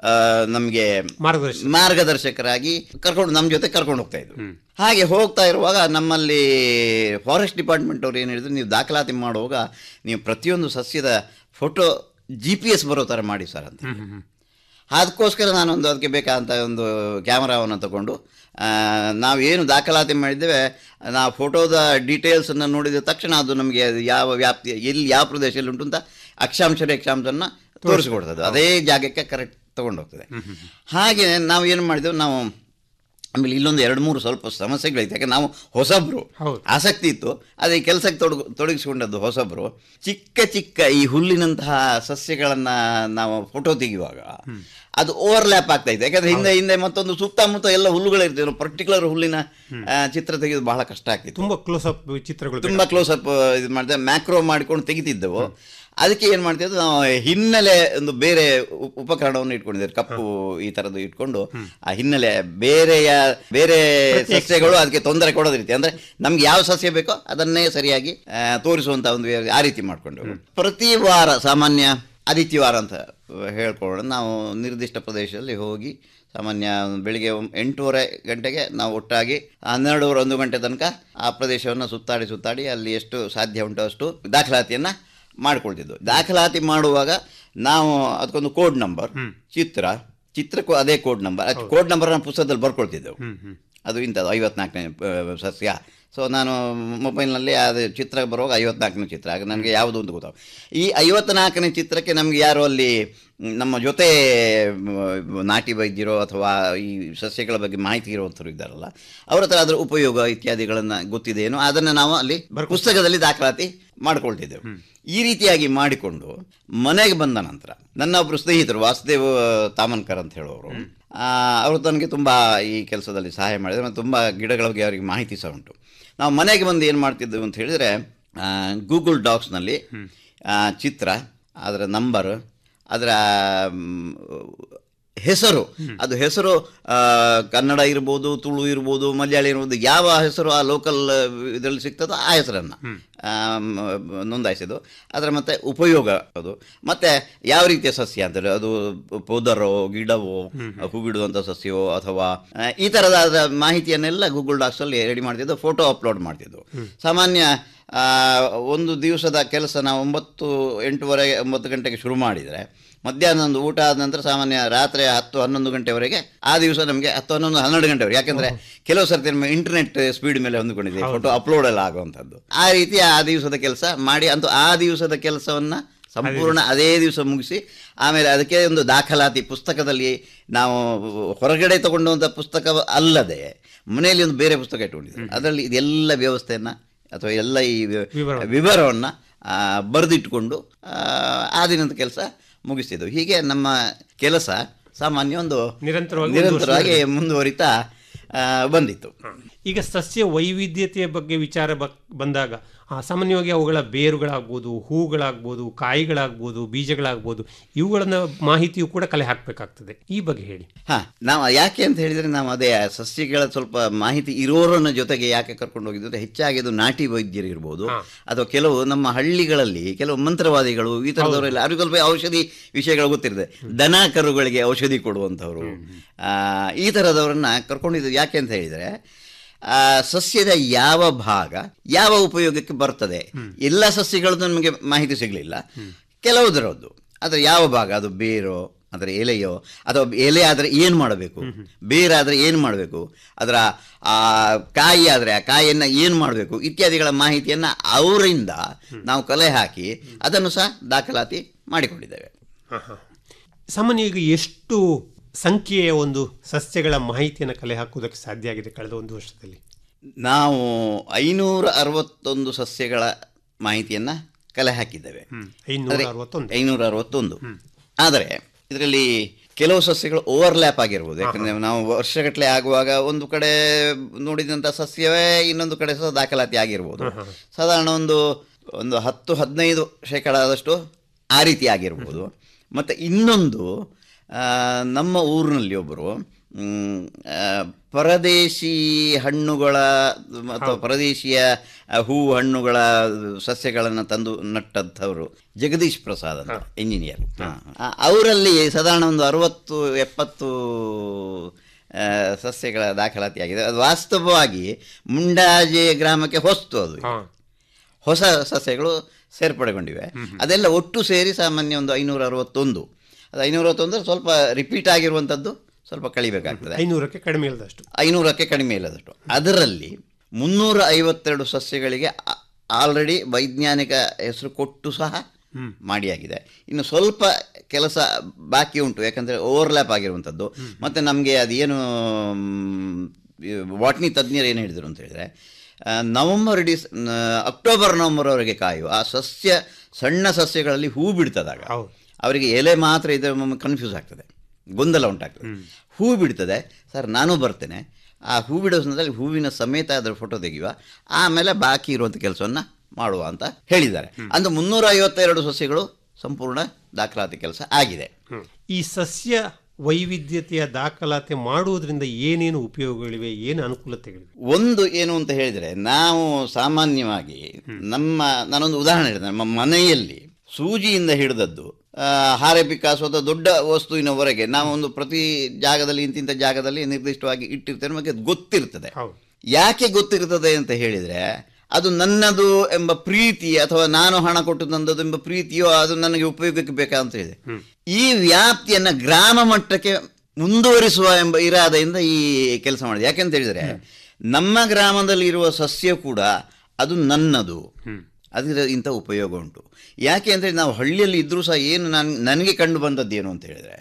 ನಮಗೆ ಮಾರ್ಗದರ್ಶನ ಮಾರ್ಗದರ್ಶಕರಾಗಿ ಕರ್ಕೊಂಡು ನಮ್ಮ ಜೊತೆ ಕರ್ಕೊಂಡು ಹೋಗ್ತಾ ಇದ್ರು ಹಾಗೆ ಹೋಗ್ತಾ ಇರುವಾಗ ನಮ್ಮಲ್ಲಿ ಫಾರೆಸ್ಟ್ ಡಿಪಾರ್ಟ್ಮೆಂಟ್ ಅವ್ರು ಏನು ಹೇಳಿದ್ರು ನೀವು ದಾಖಲಾತಿ ಮಾಡುವಾಗ ನೀವು ಪ್ರತಿಯೊಂದು ಸಸ್ಯದ ಫೋಟೋ ಜಿ ಪಿ ಎಸ್ ಬರೋ ಥರ ಮಾಡಿ ಸರ್ ಅಂತ ಅದಕ್ಕೋಸ್ಕರ ನಾನೊಂದು ಅದಕ್ಕೆ ಬೇಕಾದಂಥ ಒಂದು ಕ್ಯಾಮರಾವನ್ನು ತಗೊಂಡು ಆ, ನಾವೇನು ದಾಖಲಾತಿ ಮಾಡಿದ್ದೇವೆ ನಾವು ಫೋಟೋದ ಡೀಟೇಲ್ಸನ್ನು ನೋಡಿದ ತಕ್ಷಣ ಅದು ನಮಗೆ ಅದು ಯಾವ ವ್ಯಾಪ್ತಿ ಎಲ್ಲಿ ಯಾವ ಪ್ರದೇಶದಲ್ಲಿ ಉಂಟು ಅಂತ ಅಕ್ಷಾಂಶ ರೇಖಾಂಶವನ್ನು ತೋರಿಸಿಕೊಡ್ತದೆ ಅದೇ ಜಾಗಕ್ಕೆ ಕರೆಕ್ಟ್ ತಗೊಂಡೋಗ್ತದೆ ಹಾಗೆ ನಾವು ಏನು ಮಾಡಿದೆವು ನಾವು ಆಮೇಲೆ ಇಲ್ಲೊಂದು ಎರಡು ಮೂರು ಸ್ವಲ್ಪ ಸಮಸ್ಯೆಗಳಿತ್ತು ಯಾಕೆ ನಾವು ಹೊಸಬ್ರು ಹೌದು. ಆಸಕ್ತಿ ಇತ್ತು ಅದೇ ಕೆಲಸಕ್ಕೆ ತೊಡಗು ತೊಡಗಿಸಿಕೊಂಡದ್ದು ಹೊಸಬ್ರು ಚಿಕ್ಕ ಚಿಕ್ಕ ಈ ಹುಲ್ಲಿನಂತಹ ಸಸ್ಯಗಳನ್ನು ನಾವು ಫೋಟೋ ತೆಗೆಯುವಾಗ ಅದು ಓವರ್ಲ್ಯಾಪ್ ಆಗ್ತಾ ಇತ್ತು ಯಾಕಂದ್ರೆ ಹಿಂದೆ ಹಿಂದೆ ಮತ್ತೊಂದು ಸುತ್ತಮುತ್ತ ಎಲ್ಲ ಹುಲ್ಲುಗಳಿರ್ತವೆ ಪರ್ಟಿಕ್ಯುಲರ್ ಹುಲ್ಲಿನ ಆ, ಚಿತ್ರ ತೆಗೆದು ಬಹಳ ಕಷ್ಟ ಆಗ್ತಿತ್ತು ತುಂಬಾ ಕ್ಲೋಸ್ ಅಪ್ ಚಿತ್ರಗಳು ತುಂಬಾ ಕ್ಲೋಸ್ ಅಪ್ ಇದು ಮಾಡಿದೆ ಮ್ಯಾಕ್ರೋ ಮಾಡ್ಕೊಂಡು ತೆಗಿತಿದ್ದೆವು ಅದಕ್ಕೆ ಏನು ಮಾಡ್ತಿದ್ದು ನಾವು ಹಿನ್ನೆಲೆ ಒಂದು ಬೇರೆ ಉ- ಉಪಕರಣವನ್ನು ಇಟ್ಕೊಂಡಿದ್ದೇವೆ ಕಪ್ಪು ಈ ತರದ್ದು ಇಟ್ಕೊಂಡು ಆ ಹಿನ್ನೆಲೆ ಬೇರೆಯ ಬೇರೆ ಸಸ್ಯಗಳು ಅದಕ್ಕೆ ತೊಂದರೆ ಕೊಡೋದ ರೀತಿ ಅಂದ್ರೆ ನಮ್ಗೆ ಯಾವ ಸಸ್ಯ ಬೇಕೋ ಅದನ್ನೇ ಸರಿಯಾಗಿ ಆ, ತೋರಿಸುವಂತ ಒಂದು ವ್ಯ- ಆ ರೀತಿ ಮಾಡ್ಕೊಂಡು ಪ್ರತಿ ವಾರ ಸಾಮಾನ್ಯ ಆದಿತ್ಯವಾರ ಅಂತ ಹೇಳ್ಕೊಳ್ಳೋಣ ನಾವು ನಿರ್ದಿಷ್ಟ ಪ್ರದೇಶದಲ್ಲಿ ಹೋಗಿ ಸಾಮಾನ್ಯ ಬೆಳಿಗ್ಗೆ ಒಂದ್ ಎಂಟೂವರೆ ಗಂಟೆಗೆ ನಾವು ಒಟ್ಟಾಗಿ ಹನ್ನೆರಡೂವರೆ ಒಂದು ಗಂಟೆ ತನಕ ಆ ಪ್ರದೇಶವನ್ನು ಸುತ್ತಾಡಿ ಸುತ್ತಾಡಿ ಅಲ್ಲಿ ಎಷ್ಟು ಸಾಧ್ಯ ಉಂಟು ಅಷ್ಟು ದಾಖಲಾತಿಯನ್ನು ಮಾಡ್ಕೊಳ್ತಿದ್ವು ದಾಖಲಾತಿ ಮಾಡುವಾಗ ನಾವು ಅದಕ್ಕೊಂದು ಕೋಡ್ ನಂಬರ್ ಚಿತ್ರ ಚಿತ್ರಕ್ಕೂ ಅದೇ ಕೋಡ್ ನಂಬರ್ ಅದು ಕೋಡ್ ನಂಬರ್ ನಾವು ಪುಸ್ತಕದಲ್ಲಿ ಬರ್ಕೊಳ್ತಿದ್ದೆವು ಅದು ಇಂಥದ್ದು ಐವತ್ನಾಲ್ಕನೇ ಆ, ಸಸ್ಯ ಸೊ ನಾನು ಮೊಬೈಲ್ನಲ್ಲಿ ಅದು ಚಿತ್ರ ಬರುವಾಗ ಐವತ್ನಾಲ್ಕನೇ ಚಿತ್ರ ಆಗ ನನಗೆ ಯಾವುದು ಅಂತ ಗೊತ್ತಾಗ ಈ ಐವತ್ನಾಲ್ಕನೇ ಚಿತ್ರಕ್ಕೆ ನಮಗೆ ಯಾರು ಅಲ್ಲಿ ಮ್, ನಮ್ಮ ಜೊತೆ ಮ್, ನಾಟಿ ವೈದ್ಯರು ಅಥವಾ ಈ ಸಸ್ಯಗಳ ಬಗ್ಗೆ ಮಾಹಿತಿ ಇರುವಂಥವ್ರು ಇದ್ದಾರಲ್ಲ ಅವ್ರ ಹತ್ರ ಅದರ ಉಪಯೋಗ ಇತ್ಯಾದಿಗಳನ್ನು ಗೊತ್ತಿದೆಯೇನೋ ಅದನ್ನು ನಾವು ಅಲ್ಲಿ ಪುಸ್ತಕದಲ್ಲಿ ದಾಖಲಾತಿ ಮಾಡ್ಕೊಳ್ತಿದ್ದೆವು ಈ ರೀತಿಯಾಗಿ ಮಾಡಿಕೊಂಡು ಮನೆಗೆ ಬಂದ ನಂತರ ನನ್ನ ಒಬ್ಬರು ಸ್ನೇಹಿತರು ವಾಸುದೇವ್ ತಾಮನ್ಕರ್ ಅಂತ ಹೇಳೋರು ಅವರು ನನಗೆ ತುಂಬ ಈ ಕೆಲಸದಲ್ಲಿ ಸಹಾಯ ಮಾಡಿದ್ದಾರೆ ಮತ್ತು ತುಂಬ ಗಿಡಗಳ ಬಗ್ಗೆ ಅವರಿಗೆ ಮಾಹಿತಿ ಸಹ ಉಂಟು ನಾವು ಮನೆಗೆ ಬಂದು ಏನು ಮಾಡ್ತಿದ್ದೆವು ಅಂತ ಹೇಳಿದರೆ ಗೂಗಲ್ ಡಾಕ್ಸ್ನಲ್ಲಿ ಚಿತ್ರ ಅದರ ನಂಬರ್ ಅದರ ಮ್, ಹೆಸರು ಅದು ಹೆಸರು ಆ, ಕನ್ನಡ ಇರ್ಬೋದು ತುಳು ಇರ್ಬೋದು ಮಲಯಾಳಿ ಇರ್ಬೋದು ಯಾವ ಹೆಸರು ಆ ಲೋಕಲ್ ಇದರಲ್ಲಿ ಸಿಗ್ತದೋ ಆ ಹೆಸರನ್ನು ನೋಂದಾಯಿಸಿದ್ದು ಅದರ ಮತ್ತೆ ಉಪಯೋಗ ಅದು ಮತ್ತೆ ಯಾವ ರೀತಿಯ ಸಸ್ಯ ಅಂತೇಳಿ ಅದು ಪೊದರೋ ಗಿಡವೋ ಹೂ ಬಿಡುವಂಥ ಸಸ್ಯವೋ ಅಥವಾ ಆ, ಈ ಥರದ ಅದರ ಮಾಹಿತಿಯನ್ನೆಲ್ಲ ಗೂಗಲ್ ಡಾಕ್ಸಲ್ಲಿ ರೆಡಿ ಮಾಡ್ತಿದ್ದು ಫೋಟೋ ಅಪ್ಲೋಡ್ ಮಾಡ್ತಿದ್ದು ಸಾಮಾನ್ಯ ಆ, ಒಂದು ದಿವಸದ ಕೆಲಸ ನಾವು ಒಂಬತ್ತು ಎಂಟೂವರೆ ಒಂಬತ್ತು ಗಂಟೆಗೆ ಶುರು ಮಾಡಿದರೆ ಮಧ್ಯಾಹ್ನ ಒಂದು ಊಟ ಆದ ನಂತರ ಸಾಮಾನ್ಯ ರಾತ್ರಿ ಹತ್ತು ಹನ್ನೊಂದು ಗಂಟೆವರೆಗೆ ಆ ದಿವಸ ನಮಗೆ ಹತ್ತು ಹನ್ನೊಂದು ಹನ್ನೆರಡು ಗಂಟೆವರೆಗೆ ಯಾಕಂದ್ರೆ ಕೆಲವು ಸರ್ತಿ ನಮ್ಮ ಇಂಟರ್ನೆಟ್ ಸ್ಪೀಡ್ ಮೇಲೆ ಹೊಂದಿಕೊಂಡಿದೆ ಫೋಟೋ ಅಪ್ಲೋಡ್ ಎಲ್ಲ ಆಗುವಂಥದ್ದು ಆ ರೀತಿ ಆ ದಿವಸದ ಕೆಲಸ ಮಾಡಿ ಅಂತೂ ಆ ದಿವಸದ ಕೆಲಸವನ್ನ ಸಂಪೂರ್ಣ ಅದೇ ದಿವಸ ಮುಗಿಸಿ ಆಮೇಲೆ ಅದಕ್ಕೆ ಒಂದು ದಾಖಲಾತಿ ಪುಸ್ತಕದಲ್ಲಿ ನಾವು ಹೊರಗಡೆ ತಗೊಂಡಂಥ ಪುಸ್ತಕ ಅಲ್ಲದೆ ಮನೆಯಲ್ಲಿ ಒಂದು ಬೇರೆ ಪುಸ್ತಕ ಇಟ್ಕೊಂಡಿದ್ದೀವಿ ಅದರಲ್ಲಿ ಇದೆಲ್ಲ ವ್ಯವಸ್ಥೆಯನ್ನು ಅಥವಾ ಎಲ್ಲ ಈ ವಿವರವನ್ನು ಬರೆದಿಟ್ಟುಕೊಂಡು ಆ ದಿನದ ಕೆಲಸ ಮುಗಿಸ್ತಿದ್ದೆವು ಹೀಗೆ ನಮ್ಮ ಕೆಲಸ ಸಾಮಾನ್ಯ ಒಂದು ನಿರಂತರವಾಗಿ ನಿರಂತರವಾಗಿ ಮುಂದುವರಿತಾ ಆ, ಬಂದಿತ್ತು ಈಗ ಸಸ್ಯ ವೈವಿಧ್ಯತೆಯ ಬಗ್ಗೆ ವಿಚಾರ ಬಕ್- ಬಂದಾಗ ಆ, ಸಾಮಾನ್ಯವಾಗಿ ಅವುಗಳ ಬೇರುಗಳಾಗ್ಬೋದು ಹೂಗಳಾಗ್ಬೋದು ಕಾಯಿಗಳಾಗ್ಬೋದು ಬೀಜಗಳಾಗ್ಬೋದು ಇವುಗಳನ್ನ ಮಾಹಿತಿಯು ಕೂಡ ಕಲೆ ಹಾಕಬೇಕಾಗ್ತದೆ ಈ ಬಗ್ಗೆ ಹೇಳಿ ಹಾ ನಾವು ಯಾಕೆ ಅಂತ ಹೇಳಿದ್ರೆ ನಾವು ಅದೇ ಆ ಸಸ್ಯಗಳ ಸ್ವಲ್ಪ ಮಾಹಿತಿ ಇರೋರನ್ನ ಜೊತೆಗೆ ಯಾಕೆ ಕರ್ಕೊಂಡು ಹೋಗಿದ್ದು ಅಂದ್ರೆ ಹೆಚ್ಚಾಗಿ ಅದು ನಾಟಿ ವೈದ್ಯರು ಇರ್ಬೋದು ಅಥವಾ ಕೆಲವು ನಮ್ಮ ಹಳ್ಳಿಗಳಲ್ಲಿ ಕೆಲವು ಮಂತ್ರವಾದಿಗಳು ಈ ಥರದವರೆಲ್ಲ ಅವ್ರಿಗೆ ಸ್ವಲ್ಪ ಔಷಧಿ ವಿಷಯಗಳು ಗೊತ್ತಿರ್ತದೆ ದನ ಕರುಗಳಿಗೆ ಔಷಧಿ ಕೊಡುವಂಥವ್ರು ಆ, ಈ ಥರದವರನ್ನ ಕರ್ಕೊಂಡಿದ್ದು ಯಾಕೆ ಅಂತ ಹೇಳಿದ್ರೆ ಆ, ಸಸ್ಯದ ಯಾವ ಭಾಗ ಯಾವ ಉಪಯೋಗಕ್ಕೆ ಬರ್ತದೆ ಎಲ್ಲ ಸಸ್ಯಗಳದ್ದು ನಮಗೆ ಮಾಹಿತಿ ಸಿಗಲಿಲ್ಲ ಕೆಲವುದರದ್ದು ಅದರ ಯಾವ ಭಾಗ ಅದು ಬೇರೋ ಅದರ ಎಲೆಯೋ ಅಥವಾ ಎಲೆ ಆದರೆ ಏನು ಮಾಡಬೇಕು ಬೇರಾದರೆ ಏನು ಮಾಡಬೇಕು ಅದರ ಆ ಕಾಯಿ ಆದರೆ ಆ ಕಾಯಿಯನ್ನು ಏನು ಮಾಡಬೇಕು ಇತ್ಯಾದಿಗಳ ಮಾಹಿತಿಯನ್ನು ಅವರಿಂದ ನಾವು ಕಲೆ ಹಾಕಿ ಅದನ್ನು ಸಹ ದಾಖಲಾತಿ ಮಾಡಿಕೊಂಡಿದ್ದೇವೆ ಸಾಮಾನ್ಯ ಈಗ ಎಷ್ಟು ಸಂಖ್ಯೆಯ ಒಂದು ಸಸ್ಯಗಳ ಮಾಹಿತಿಯನ್ನು ಕಲೆ ಹಾಕುವುದಕ್ಕೆ ಸಾಧ್ಯ ಆಗಿದೆ ಕಳೆದ ಒಂದು ವರ್ಷದಲ್ಲಿ ನಾವು ಐನೂರ ಅರವತ್ತೊಂದು ಸಸ್ಯಗಳ ಮಾಹಿತಿಯನ್ನು ಕಲೆ ಹಾಕಿದ್ದೇವೆ ಐನೂರ ಆದರೆ ಅರವತ್ತೊಂದು ಐನೂರ ಅರವತ್ತೊಂದು ಆದರೆ ಇದರಲ್ಲಿ ಕೆಲವು ಸಸ್ಯಗಳು ಓವರ್ಲ್ಯಾಪ್ ಆಗಿರ್ಬೋದು ಯಾಕಂದ್ರೆ ನಾವು ವರ್ಷಗಟ್ಟಲೆ ಆಗುವಾಗ ಒಂದು ಕಡೆ ನೋಡಿದಂಥ ಸಸ್ಯವೇ ಇನ್ನೊಂದು ಕಡೆ ಸಹ ದಾಖಲಾತಿ ಆಗಿರ್ಬೋದು ಸಾಧಾರಣ ಒಂದು ಒಂದು ಹತ್ತು ಹದಿನೈದು ಶೇಕಡಾದಷ್ಟು ಆ ರೀತಿ ಆಗಿರ್ಬೋದು ಮತ್ತು ಇನ್ನೊಂದು ಆ, ನಮ್ಮ ಊರಿನಲ್ಲಿ ಒಬ್ಬರು ಮ್, ಆ, ಪರದೇಶಿ ಹಣ್ಣುಗಳ ಅಥವಾ ಪರದೇಶಿಯ ಆ, ಹೂ ಹಣ್ಣುಗಳ ಸಸ್ಯಗಳನ್ನು ತಂದು ನಟ್ಟಂಥವರು ಜಗದೀಶ್ ಪ್ರಸಾದ್ ಅಂತ ಇಂಜಿನಿಯರ್ ಅವರಲ್ಲಿ ಸಾಧಾರಣ ಒಂದು ಅರವತ್ತು ಎಪ್ಪತ್ತು ಆ, ಸಸ್ಯಗಳ ದಾಖಲಾತಿಯಾಗಿದೆ ಅದು ವಾಸ್ತವವಾಗಿ ಮುಂಡಾಜೆ ಗ್ರಾಮಕ್ಕೆ ಹೊಸ್ತು ಅದು ಹೊಸ ಸಸ್ಯಗಳು ಸೇರ್ಪಡೆಗೊಂಡಿವೆ ಅದೆಲ್ಲ ಒಟ್ಟು ಸೇರಿ ಸಾಮಾನ್ಯ ಒಂದು ಐನೂರ ಅರವತ್ತೊಂದು ಅದು ಐನೂರ ಅರವತ್ತೊಂದು ಸ್ವಲ್ಪ ರಿಪೀಟ್ ಆಗಿರುವಂಥದ್ದು ಸ್ವಲ್ಪ ಕಳಿಬೇಕಾಗ್ತದೆ ಐನೂರಕ್ಕೆ ಕಡಿಮೆ ಇಲ್ಲದಷ್ಟು ಐನೂರಕ್ಕೆ ಕಡಿಮೆ ಇಲ್ಲದಷ್ಟು ಅದರಲ್ಲಿ ಮುನ್ನೂರ ಐವತ್ತೆರಡು ಸಸ್ಯಗಳಿಗೆ ಆಲ್ರೆಡಿ ವೈಜ್ಞಾನಿಕ ಹೆಸರು ಕೊಟ್ಟು ಸಹ ಮಾಡಿಯಾಗಿದೆ ಇನ್ನು ಸ್ವಲ್ಪ ಕೆಲಸ ಬಾಕಿ ಉಂಟು ಯಾಕಂದರೆ ಓವರ್ಲ್ಯಾಪ್ ಆಗಿರುವಂಥದ್ದು ಮತ್ತು ನಮಗೆ ಅದೇನು ವಾಟ್ನಿ ತಜ್ಞರು ಏನು ಹೇಳಿದರು ಅಂತ ಹೇಳಿದರೆ ಆ, ನವೆಂಬರ್ ಡಿಸ್ ನ- ಅಕ್ಟೋಬರ್ ನವೆಂಬರ್ವರೆಗೆ ಕಾಯುವ ಆ ಸಸ್ಯ ಸಣ್ಣ ಸಸ್ಯಗಳಲ್ಲಿ ಹೂ ಬಿಡ್ತದಾಗ ಅವರಿಗೆ ಎಲೆ ಮಾತ್ರ ಇದರ ಕನ್ಫ್ಯೂಸ್ ಆಗ್ತದೆ ಗೊಂದಲ ಉಂಟಾಗ್ತದೆ ಹೂ ಬಿಡ್ತದೆ ಸರ್ ನಾನು ಬರ್ತೇನೆ ಆ ಹೂ ಬಿಡೋ ಸಂದರ್ಭದಲ್ಲಿ ಹೂವಿನ ಸಮೇತ ಅದರ ಫೋಟೋ ತೆಗೆಯುವ ಆಮೇಲೆ ಬಾಕಿ ಇರುವಂಥ ಕೆಲಸವನ್ನು ಮಾಡುವ ಅಂತ ಹೇಳಿದ್ದಾರೆ ಅಂದು ಮುನ್ನೂರ ಐವತ್ತೆರಡು ಸಸ್ಯಗಳು ಸಂಪೂರ್ಣ ದಾಖಲಾತಿ ಕೆಲಸ ಆಗಿದೆ ಈ ಸಸ್ಯ ವೈವಿಧ್ಯತೆಯ ದಾಖಲಾತಿ ಮಾಡುವುದರಿಂದ ಏನೇನು ಉಪಯೋಗಗಳಿವೆ ಏನು ಅನುಕೂಲತೆಗಳಿವೆ ಒಂದು ಏನು ಅಂತ ಹೇಳಿದರೆ ನಾವು ಸಾಮಾನ್ಯವಾಗಿ ನಮ್ಮ ನಾನೊಂದು ಉದಾಹರಣೆ ಹೇಳಿದೆ ನಮ್ಮ ಮನೆಯಲ್ಲಿ ಸೂಜಿಯಿಂದ ಹಿಡಿದದ್ದು ಆ, ಹಾರೆ ಪಿಕಾಸು ಅಥವಾ ದೊಡ್ಡ ವಸ್ತುವಿನವರೆಗೆ ನಾವು ಒಂದು ಪ್ರತಿ ಜಾಗದಲ್ಲಿ ಇಂತಿಂಥ ಜಾಗದಲ್ಲಿ ನಿರ್ದಿಷ್ಟವಾಗಿ ಇಟ್ಟಿರ್ತೇವೆ ನಮಗೆ ಗೊತ್ತಿರ್ತದೆ ಯಾಕೆ ಗೊತ್ತಿರ್ತದೆ ಅಂತ ಹೇಳಿದರೆ ಅದು ನನ್ನದು ಎಂಬ ಪ್ರೀತಿ ಅಥವಾ ನಾನು ಹಣ ಕೊಟ್ಟು ತಂದದ್ದು ಎಂಬ ಪ್ರೀತಿಯೋ ಅದು ನನಗೆ ಉಪಯೋಗಕ್ಕೆ ಬೇಕಾ ಅಂತ ಹೇಳಿದೆ ಈ ವ್ಯಾಪ್ತಿಯನ್ನು ಗ್ರಾಮ ಮಟ್ಟಕ್ಕೆ ಮುಂದುವರಿಸುವ ಎಂಬ ಇರಾದೆಯಿಂದ ಈ ಕೆಲಸ ಮಾಡಿದೆ ಯಾಕೆಂತ ಹೇಳಿದರೆ ನಮ್ಮ ಗ್ರಾಮದಲ್ಲಿ ಇರುವ ಸಸ್ಯ ಕೂಡ ಅದು ನನ್ನದು ಅದರ ಇಂಥ ಉಪಯೋಗ ಉಂಟು ಯಾಕೆ ಅಂದರೆ ನಾವು ಹಳ್ಳಿಯಲ್ಲಿ ಇದ್ದರೂ ಸಹ ಏನು ನಾನು ನನಗೆ ಕಂಡು ಬಂದದ್ದು ಏನು ಅಂತ ಹೇಳಿದರೆ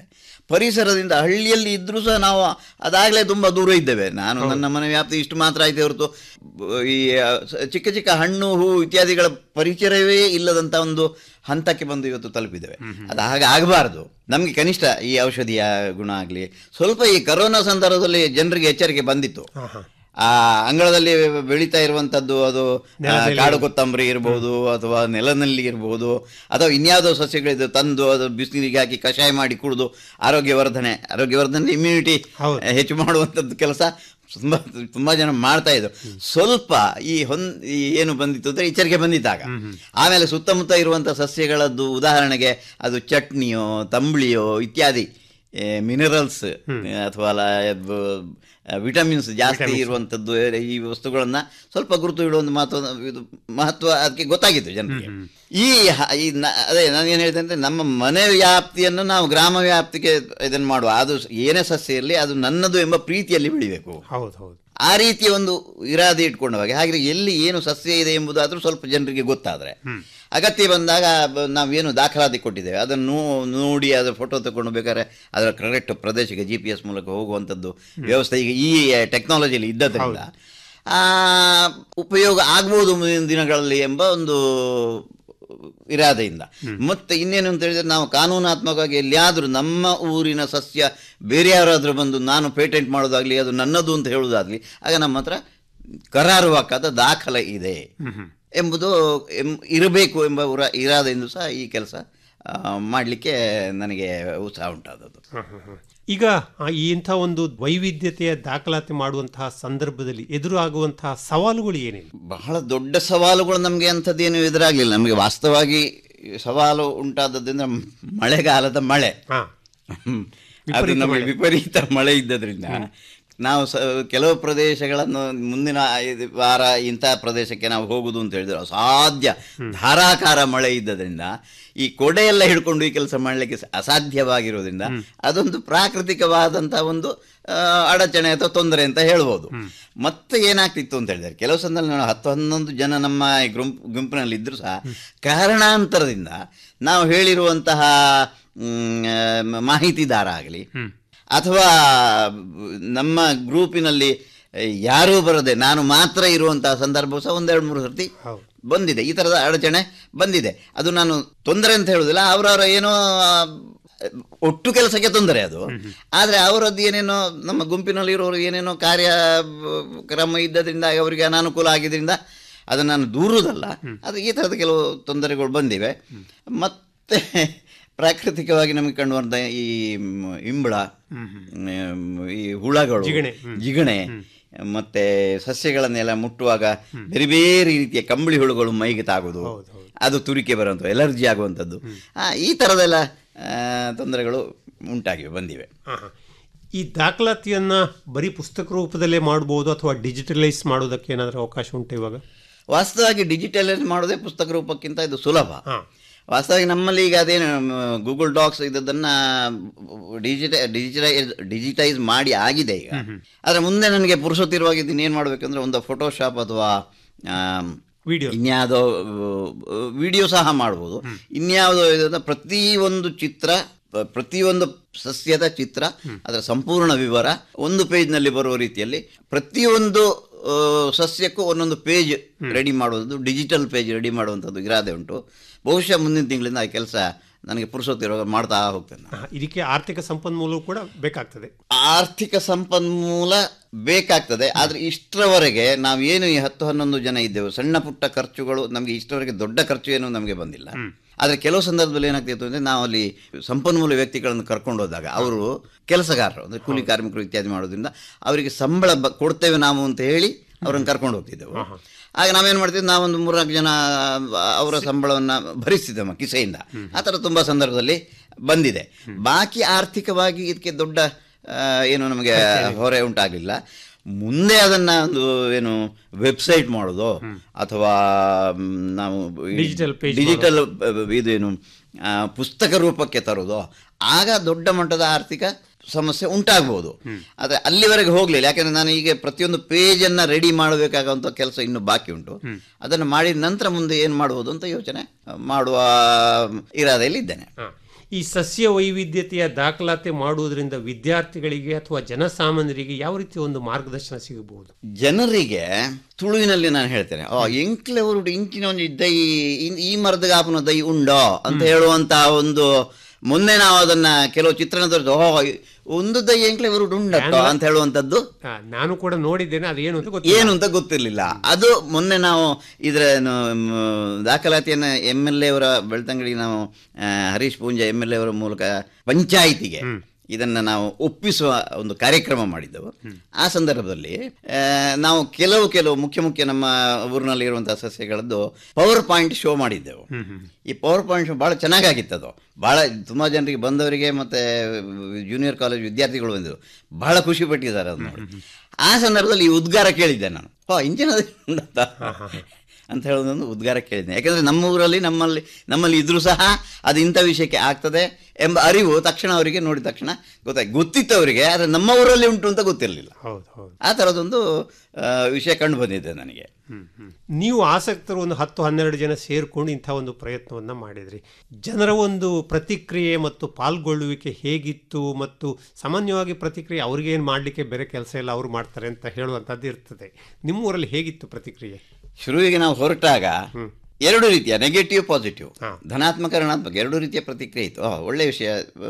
ಪರಿಸರದಿಂದ ಹಳ್ಳಿಯಲ್ಲಿ ಇದ್ರೂ ಸಹ ನಾವು ಅದಾಗಲೇ ತುಂಬ ದೂರ ಇದ್ದೇವೆ ನಾನು ನನ್ನ ಮನೆ ವ್ಯಾಪ್ತಿ ಇಷ್ಟು ಮಾತ್ರ ಆಯ್ತು ಹೊರತು ಬ- ಈ ಆ, ಸ- ಚಿಕ್ಕ ಚಿಕ್ಕ ಹಣ್ಣು ಹೂ ಇತ್ಯಾದಿಗಳ ಪರಿಚಯವೇ ಇಲ್ಲದಂಥ ಒಂದು ಹಂತಕ್ಕೆ ಬಂದು ಇವತ್ತು ತಲುಪಿದ್ದೇವೆ ಅದು ಹಾಗೆ ಆಗಬಾರ್ದು ನಮಗೆ ಕನಿಷ್ಠ ಈ ಔಷಧಿಯ ಗುಣ ಆಗಲಿ ಸ್ವಲ್ಪ ಈ ಕರೋನಾ ಸಂದರ್ಭದಲ್ಲಿ ಜನರಿಗೆ ಎಚ್ಚರಿಕೆ ಬಂದಿತ್ತು ಆ ಅಂಗಳದಲ್ಲಿ ಬೆಳೀತಾ ಇರುವಂತದ್ದು ಅದು ಆ, ಕಾಡು ಕೊತ್ತಂಬರಿ ಇರಬಹುದು ಅಥವಾ ನೆಲನಲ್ಲಿ ಇರಬಹುದು ಅಥವಾ ಇನ್ಯಾವುದೋ ಸಸ್ಯಗಳಿದ್ದು ತಂದು ಅದು ಬಿಸಿಲಿಗೆ ಹಾಕಿ ಕಷಾಯ ಮಾಡಿ ಕುಡಿದು ಆರೋಗ್ಯವರ್ಧನೆ ಆರೋಗ್ಯವರ್ಧನೆ ಇಮ್ಯುನಿಟಿ ಹೆಚ್ಚು ಮಾಡುವಂಥದ್ದು ಕೆಲಸ ತುಂಬಾ ತುಂಬಾ ಜನ ಮಾಡ್ತಾ ಇದ್ರು ಸ್ವಲ್ಪ ಈ ಹೊನ್ ಈ ಏನು ಬಂದಿತ್ತು ಅಂದ್ರೆ ಎಚ್ಚರಿಕೆ ಬಂದಿದ್ದಾಗ ಆಮೇಲೆ ಸುತ್ತಮುತ್ತ ಇರುವಂಥ ಸಸ್ಯಗಳದ್ದು ಉದಾಹರಣೆಗೆ ಅದು ಚಟ್ನಿಯೋ ತಂಬಳಿಯೋ ಇತ್ಯಾದಿ ಮಿನರಲ್ಸ್ ಅಥವಾ ಲ- ಬ- ವಿಟಮಿನ್ಸ್ ಜಾಸ್ತಿ ಇರುವಂಥದ್ದು ಈ ವಸ್ತುಗಳನ್ನ ಸ್ವಲ್ಪ ಗುರುತು ಇಡುವ ಮಾತು ಇದು ಮಹತ್ವ ಅದಕ್ಕೆ ಗೊತ್ತಾಗಿತ್ತು ಜನರಿಗೆ ಈ ಹ- ಈ ನ- ಅದೇ ನಾನು ಏನು ಹೇಳಿದೆ ಅಂದರೆ ನಮ್ಮ ಮನೆ ವ್ಯಾಪ್ತಿಯನ್ನು ನಾವು ಗ್ರಾಮ ವ್ಯಾಪ್ತಿಗೆ ಇದನ್ನು ಮಾಡುವ ಅದು ಏನೇ ಸಸ್ಯ ಇರಲಿ ಅದು ನನ್ನದು ಎಂಬ ಪ್ರೀತಿಯಲ್ಲಿ ಬೆಳಿಬೇಕು ಹೌದು ಹೌದು ಆ ರೀತಿಯ ಒಂದು ಇರಾದೆ ಇಟ್ಕೊಂಡವಾಗ ಹಾಗೆ ಎಲ್ಲಿ ಏನು ಸಸ್ಯ ಇದೆ ಎಂಬುದಾದ್ರೂ ಸ್ವಲ್ಪ ಜನರಿಗೆ ಗೊತ್ತಾದರೆ ಅಗತ್ಯ ಬಂದಾಗ ಬ- ನಾವೇನು ದಾಖಲಾತಿ ಕೊಟ್ಟಿದ್ದೇವೆ ಅದನ್ನು ನೋ- ನೋಡಿ ಅದರ ಫೋಟೋ ತಗೊಂಡು ಬೇಕಾದ್ರೆ ಅದರ ಕರೆಕ್ಟ್ ಪ್ರದೇಶಕ್ಕೆ ಜಿ ಪಿ ಎಸ್ ಮೂಲಕ ಹೋಗುವಂಥದ್ದು ವ್ಯವಸ್ಥೆ ಈಗ ಈ ಟೆಕ್ನಾಲಜಿಯಲ್ಲಿ ಇದ್ದದ್ರಿಂದ ಆ, ಉಪಯೋಗ ಆಗ್ಬೋದು ಮುಂದಿನ ದಿನಗಳಲ್ಲಿ ಎಂಬ ಒಂದು ಇರಾದೆಯಿಂದ ಮತ್ತೆ ಇನ್ನೇನು ಅಂತ ಹೇಳಿದ್ರೆ ನಾವು ಕಾನೂನಾತ್ಮಕವಾಗಿ ಎಲ್ಲಿಯಾದರೂ ನಮ್ಮ ಊರಿನ ಸಸ್ಯ ಬೇರೆ ಯಾರಾದರೂ ಬಂದು ನಾನು ಪೇಟೆಂಟ್ ಮಾಡೋದಾಗ್ಲಿ ಅದು ನನ್ನದು ಅಂತ ಹೇಳುವುದಾಗ್ಲಿ ಆಗ ನಮ್ಮ ಹತ್ರ ಕರಾರುವಾಕಾದ ದಾಖಲೆ ಇದೆ ಎಂಬುದು ಎಂ- ಇರಬೇಕು ಎಂಬ ಉರ ಇರಾದೆಯಿಂದ ಸಹ ಈ ಕೆಲಸ ಮಾಡಲಿಕ್ಕೆ ನನಗೆ ಉತ್ಸಾಹ ಉಂಟಾದದ್ದು ಈಗ ಆ ಇಂಥ ಒಂದು ವೈವಿಧ್ಯತೆಯ ದಾಖಲಾತಿ ಮಾಡುವಂತಹ ಸಂದರ್ಭದಲ್ಲಿ ಎದುರಾಗುವಂತಹ ಸವಾಲುಗಳು ಏನೇನು ಬಹಳ ದೊಡ್ಡ ಸವಾಲುಗಳು ನಮಗೆ ಅಂಥದ್ದೇನು ಎದುರಾಗಲಿಲ್ಲ ನಮಗೆ ವಾಸ್ತವವಾಗಿ ಸವಾಲು ಉಂಟಾದದ್ರಿಂದ ಮಳೆಗಾಲದ ಮಳೆ ಹಾ ಹ್ಮ್. ಅದು ನಮಗೆ ವಿಪರೀತ ಮಳೆ ಇದ್ದದ್ರಿಂದ ನಾವು ಸ ಕೆಲವು ಪ್ರದೇಶಗಳನ್ನು ಮುಂದಿನ ಐದು ವಾರ ಇಂಥ ಪ್ರದೇಶಕ್ಕೆ ನಾವು ಹೋಗುದು ಅಂತ ಹೇಳಿದ್ರೆ ಅಸಾಧ್ಯ ಧಾರಾಕಾರ ಮಳೆ ಇದ್ದದ್ರಿಂದ ಈ ಕೊಡೆ ಎಲ್ಲ ಹಿಡ್ಕೊಂಡು ಈ ಕೆಲಸ ಮಾಡಲಿಕ್ಕೆ ಸ- ಅಸಾಧ್ಯವಾಗಿರೋದ್ರಿಂದ ಅದೊಂದು ಪ್ರಾಕೃತಿಕವಾದಂಥ ಒಂದು ಆ, ಅಡಚಣೆ ಅಥವಾ ತೊಂದರೆ ಅಂತ ಹೇಳ್ಬೋದು ಮತ್ತೆ ಏನಾಗ್ತಿತ್ತು ಅಂತ ಹೇಳಿದ್ರೆ ಕೆಲವು ಸಂದರ್ಭ ನಾವು ಹತ್ತು ಹನ್ನೊಂದು ಜನ ನಮ್ಮ ಈ ಗುಂಪು ಗುಂಪಿನಲ್ಲಿ ಇದ್ದರೂ ಸಹ ಕಾರಣಾಂತರದಿಂದ ನಾವು ಹೇಳಿರುವಂತಹ ಮ್, ಆ, ಮಾಹಿತಿದಾರ ಆಗಲಿ ಅಥವಾ ನಮ್ಮ ಗ್ರೂಪಿನಲ್ಲಿ ಯಾರೂ ಬರದೆ ನಾನು ಮಾತ್ರ ಇರುವಂತಹ ಸಂದರ್ಭ ಸಹ ಒಂದೆರಡು ಮೂರು ಸರ್ತಿ ಬಂದಿದೆ ಈ ಥರದ ಅಡಚಣೆ ಬಂದಿದೆ ಅದು ನಾನು ತೊಂದರೆ ಅಂತ ಹೇಳುದಿಲ್ಲ ಅವರವರ ಏನೋ ಆ, ಒಟ್ಟು ಕೆಲಸಕ್ಕೆ ತೊಂದರೆ ಅದು ಆದರೆ ಅವರದ್ದು ಏನೇನೋ ನಮ್ಮ ಗುಂಪಿನಲ್ಲಿ ಇರೋರು ಏನೇನೋ ಕಾರ್ಯ ಬ- ಕ್ರಮ ಇದ್ದದ್ರಿಂದ ಅವರಿಗೆ ಅನಾನುಕೂಲ ಆಗಿದ್ದರಿಂದ ಅದನ್ನು ನಾನು ದೂರುವುದಲ್ಲ ಅದು ಈ ಥರದ ಕೆಲವು ತೊಂದರೆಗಳು ಬಂದಿವೆ ಮತ್ತೆ ಪ್ರಾಕೃತಿಕವಾಗಿ ನಮಗೆ ಕಂಡುಬಂದ ಈ ಮ್, ಇಂಬಳ ಮ್, ಈ ಹುಳಗಳು ಜಿಗಣೆ. ಜಿಗಣೆ ಮತ್ತೆ ಸಸ್ಯಗಳನ್ನೆಲ್ಲ ಮುಟ್ಟುವಾಗ ಬೇರೆ ಬೇರೆ ರೀತಿಯ ಕಂಬಳಿ ಹುಳುಗಳು ಮೈಗೆ ತಾಗೋದು ಅದು ತುರಿಕೆ ಬರುವಂಥದ್ದು ಎಲರ್ಜಿ ಆಗುವಂಥದ್ದು ಆ, ಈ ಥರದೆಲ್ಲ ಆ, ತೊಂದರೆಗಳು ಉಂಟಾಗಿವೆ ಬಂದಿವೆ ಹಾ, ಹಾ. ಈ ದಾಖಲಾತಿಯನ್ನ ಬರೀ ಪುಸ್ತಕ ರೂಪದಲ್ಲೇ ಮಾಡಬಹುದು ಅಥವಾ ಡಿಜಿಟಲೈಸ್ ಮಾಡೋದಕ್ಕೆ ಏನಾದರೂ ಅವಕಾಶ ಉಂಟು ಇವಾಗ ವಾಸ್ತವವಾಗಿ ಡಿಜಿಟಲೈಸ್ ಮಾಡೋದೇ ಪುಸ್ತಕ ರೂಪಕ್ಕಿಂತ ಇದು ಸುಲಭ ವಾಸ್ತವವಾಗಿ ನಮ್ಮಲ್ಲಿ ಈಗ ಅದೇನು ಗೂಗಲ್ ಡಾಕ್ಸ್ ಇದನ್ನು ಡಿಜಿಟ ಡಿಜಿಟೈಸ್ ಡಿಜಿಟೈಸ್ ಮಾಡಿ ಆಗಿದೆ ಈಗ ಆದರೆ ಮುಂದೆ ನನಗೆ ಪುರುಸೊತ್ತಿರುವಾಗ ಇದನ್ನ ಏನು ಮಾಡಬೇಕಂದ್ರೆ ಒಂದು ಫೋಟೋಶಾಪ್ ಅಥವಾ ವಿಡಿಯೋ ಇನ್ಯಾವುದೋ ವಿಡಿಯೋ ಸಹ ಮಾಡ್ಬೋದು ಇನ್ಯಾವುದೋ ಇದನ್ನ ಪ್ರತಿಯೊಂದು ಚಿತ್ರ ಪ- ಪ್ರತಿಯೊಂದು ಸಸ್ಯದ ಚಿತ್ರ ಅದರ ಸಂಪೂರ್ಣ ವಿವರ ಒಂದು ಪೇಜ್ನಲ್ಲಿ ಬರುವ ರೀತಿಯಲ್ಲಿ ಪ್ರತಿಯೊಂದು ಆ, ಸಸ್ಯಕ್ಕೂ ಒಂದೊಂದು ಪೇಜ್ ರೆಡಿ ಮಾಡುವುದು ಡಿಜಿಟಲ್ ಪೇಜ್ ರೆಡಿ ಮಾಡುವಂಥದ್ದು ಇರಾದೆ ಉಂಟು ಬಹುಶಃ ಮುಂದಿನ ತಿಂಗಳಿಂದ ಆ ಕೆಲಸ ನನಗೆ ಪುರುಸೊತ್ತಿರುವಾಗ ಮಾಡ್ತಾ ಹೋಗ್ತೇನೆ ನಾನು. ಹಾ, ಇದಕ್ಕೆ ಆರ್ಥಿಕ ಸಂಪನ್ಮೂಲವು ಕೂಡ ಬೇಕಾಗ್ತದೆ ಆರ್ಥಿಕ ಸಂಪನ್ಮೂಲ ಬೇಕಾಗ್ತದೆ ಆದರೆ ಇಷ್ಟರವರೆಗೆ ನಾವೇನು ಈ ಹತ್ತು ಹನ್ನೊಂದು ಜನ ಇದ್ದೇವೆ ಸಣ್ಣ ಪುಟ್ಟ ಖರ್ಚುಗಳು ನಮಗೆ ಇಷ್ಟರವರೆಗೆ ದೊಡ್ಡ ಖರ್ಚು ಏನು ನಮಗೆ ಬಂದಿಲ್ಲ ಆದರೆ ಕೆಲವು ಸಂದರ್ಭದಲ್ಲಿ ಏನಾಗ್ತಿತ್ತು ಅಂದರೆ ನಾವು ಅಲ್ಲಿ ಸಂಪನ್ಮೂಲ ವ್ಯಕ್ತಿಗಳನ್ನು ಕರ್ಕೊಂಡು ಹೋದಾಗ ಅವರು ಕೆಲಸಗಾರರು ಅಂದರೆ ಕೂಲಿ ಕಾರ್ಮಿಕರು ಇತ್ಯಾದಿ ಮಾಡೋದ್ರಿಂದ ಅವರಿಗೆ ಸಂಬಳ ಬ ಕೊಡ್ತೇವೆ ನಾವು ಅಂತ ಹೇಳಿ ಅವರನ್ನು ಕರ್ಕೊಂಡು ಹೋಗ್ತಿದ್ದೆವು ಆಗ ನಾವೇನು ಮಾಡ್ತಿದ್ವಿ ನಾವೊಂದು ಮೂರ್ನಾಲ್ಕು ಜನ ಅವರ ಸಂಬಳವನ್ನು ಭರಿಸ್ತಿದ್ದೆವು ನಮ್ಮ ಕಿಸೆಯಿಂದ ಆ ಥರ ತುಂಬ ಸಂದರ್ಭದಲ್ಲಿ ಬಂದಿದೆ ಬಾಕಿ ಆರ್ಥಿಕವಾಗಿ ಇದಕ್ಕೆ ದೊಡ್ಡ ಆ, ಏನು ನಮಗೆ ಹೊರೆ ಉಂಟಾಗಲಿಲ್ಲ ಮುಂದೆ ಅದನ್ನ ಒಂದು ಏನು ವೆಬ್ಸೈಟ್ ಮಾಡೋದು ಅಥವಾ ಮ್, ನಾವು Digital page ಡಿಜಿಟಲ್ ಇದೇನು ಆ, ಪುಸ್ತಕ ರೂಪಕ್ಕೆ ತರೋದು ಆಗ ದೊಡ್ಡ ಮಟ್ಟದ ಆರ್ಥಿಕ ಸಮಸ್ಯೆ ಉಂಟಾಗ್ಬೋದು ಆದರೆ ಅಲ್ಲಿವರೆಗೆ ಹೋಗಲಿಲ್ಲ ಯಾಕೆಂದ್ರೆ ನಾನು ಈಗ ಪ್ರತಿಯೊಂದು ಪೇಜನ್ನು ರೆಡಿ ಮಾಡಬೇಕಾಗುವಂಥ ಕೆಲಸ ಇನ್ನೂ ಬಾಕಿ ಉಂಟು ಅದನ್ನು ಮಾಡಿದ ನಂತರ ಮುಂದೆ ಏನು ಮಾಡ್ಬೋದು ಅಂತ ಯೋಚನೆ ಮಾಡುವ ಇರಾದೆಯಲ್ಲಿ ಇದ್ದೇನೆ ಹಾ. ಈ ಸಸ್ಯ ವೈವಿಧ್ಯತೆಯ ದಾಖಲಾತಿ ಮಾಡುವುದರಿಂದ ವಿದ್ಯಾರ್ಥಿಗಳಿಗೆ ಅಥವಾ ಜನಸಾಮಾನ್ಯರಿಗೆ ಯಾವ ರೀತಿ ಒಂದು ಮಾರ್ಗದರ್ಶನ ಸಿಗಬಹುದು ಜನರಿಗೆ ತುಳುವಿನಲ್ಲಿ ನಾನು ಹೇಳ್ತೇನೆ ಆ ಎಂಕ್ಲೆ ಉರುಡು ಇಂಚಿನ ಒಂದು ದೈ ಇನ್- ಈ ಮರದ ಗಾಪನ ದೈ ಉಂಡೋ ಅಂತ ಹೇಳುವಂತ ಒಂದು ಮೊನ್ನೆ ನಾವು ಅದನ್ನ ಕೆಲವು ಚಿತ್ರಣ ತೋರಿದ್ದು ಓ ಒಂದು ದೈ ಎಂಕ್ಲೆ ಉರುಡು ಉಂಡತ್ತೋ ಅಂತ ಹೇಳುವಂತದ್ದು ಆ, ನಾನು ಕೂಡ ನೋಡಿದ್ದೇನೆ ಅದೇನು ಅಂತ ಗೊತ್ತಿಲ್ಲ ಏನು ಅಂತ ಗೊತ್ತಿರಲಿಲ್ಲ ಅದು ಮೊನ್ನೆ ನಾವು ಇದರ ಏನು, ಮ್, ದಾಖಲಾತಿಯನ್ನು ಎಮ್ ಎಲ್ ಎ ಅವರ ಬೆಳ್ತಂಗಡಿ ನಾವು ಆ, Harish Poonja M L A ಅವರ ಮೂಲಕ ಪಂಚಾಯಿತಿಗೆ ಇದನ್ನು ನಾವು ಒಪ್ಪಿಸುವ ಒಂದು ಕಾರ್ಯಕ್ರಮ ಮಾಡಿದ್ದೆವು ಆ ಸಂದರ್ಭದಲ್ಲಿ ಆ, ನಾವು ಕೆಲವು ಕೆಲವು ಮುಖ್ಯ ಮುಖ್ಯ ನಮ್ಮ ಊರಿನಲ್ಲಿ ಇರುವಂತಹ ಸಸ್ಯಗಳದ್ದು ಪವರ್ ಪಾಯಿಂಟ್ ಶೋ ಮಾಡಿದ್ದೆವು ಈ ಪವರ್ ಪಾಯಿಂಟ್ ಶೋ ಭಾಳ ಚೆನ್ನಾಗಾಗಿತ್ತು ಅದು ಭಾಳ ತುಂಬ ಜನರಿಗೆ ಬಂದವರಿಗೆ ಮತ್ತು ಜೂನಿಯರ್ ಕಾಲೇಜ್ ವಿದ್ಯಾರ್ಥಿಗಳು ಬಂದಿದ್ರು ಬಹಳ ಖುಷಿ ಪಟ್ಟಿದ್ದಾರೆ ಅದು ನೋಡಿ ಆ ಸಂದರ್ಭದಲ್ಲಿ ಈ ಉದ್ಗಾರ ಕೇಳಿದ್ದೆ ನಾನು ಹೋ ಇಂಜಿನ ಉಂಟಂತ ಅಂತ ಹೇಳೋದೊಂದು ಉದ್ಗಾರ ಕೇಳಿದ್ದೆ ಯಾಕಂದರೆ ನಮ್ಮ ಊರಲ್ಲಿ ನಮ್ಮಲ್ಲಿ ನಮ್ಮಲ್ಲಿ ಇದ್ರೂ ಸಹ ಅದು ಇಂಥ ವಿಷಯಕ್ಕೆ ಆಗ್ತದೆ ಎಂಬ ಅರಿವು ತಕ್ಷಣ ಅವರಿಗೆ ನೋಡಿದ ತಕ್ಷಣ ಗೊತ್ತಾಯ್ತು ಗೊತ್ತಿತ್ತು ಅವರಿಗೆ ಆದರೆ ನಮ್ಮ ಊರಲ್ಲಿ ಉಂಟು ಅಂತ ಗೊತ್ತಿರಲಿಲ್ಲ ಹೌದು ಹೌದು ಆ ಥರದೊಂದು ಆ, ವಿಷಯ ಕಂಡು ಬಂದಿದೆ ನನಗೆ ನೀವು ಆಸಕ್ತರು ಒಂದು ಹತ್ತು ಹನ್ನೆರಡು ಜನ ಸೇರ್ಕೊಂಡು ಇಂಥ ಒಂದು ಪ್ರಯತ್ನವನ್ನ ಮಾಡಿದ್ರಿ ಜನರ ಒಂದು ಪ್ರತಿಕ್ರಿಯೆ ಮತ್ತು ಪಾಲ್ಗೊಳ್ಳುವಿಕೆ ಹೇಗಿತ್ತು ಮತ್ತು ಸಾಮಾನ್ಯವಾಗಿ ಪ್ರತಿಕ್ರಿಯೆ ಅವ್ರಿಗೆ ಏನು ಮಾಡಲಿಕ್ಕೆ ಬೇರೆ ಕೆಲಸ ಇಲ್ಲ ಅವ್ರು ಮಾಡ್ತಾರೆ ಅಂತ ಹೇಳುವಂಥದ್ದು ಇರ್ತದೆ ನಿಮ್ಮೂರಲ್ಲಿ ಹೇಗಿತ್ತು ಪ್ರತಿಕ್ರಿಯೆ ಶುರುವಿಗೆ ನಾವು ಹೊರಟಾಗ ಎರಡು ರೀತಿಯ ನೆಗೆಟಿವ್ ಪಾಸಿಟಿವ್ ಧನಾತ್ಮಕ ಋಣಾತ್ಮಕ ಎರಡು ರೀತಿಯ ಪ್ರತಿಕ್ರಿಯೆ ಇತ್ತು ಆ, ಒಳ್ಳೆ ವಿಷಯ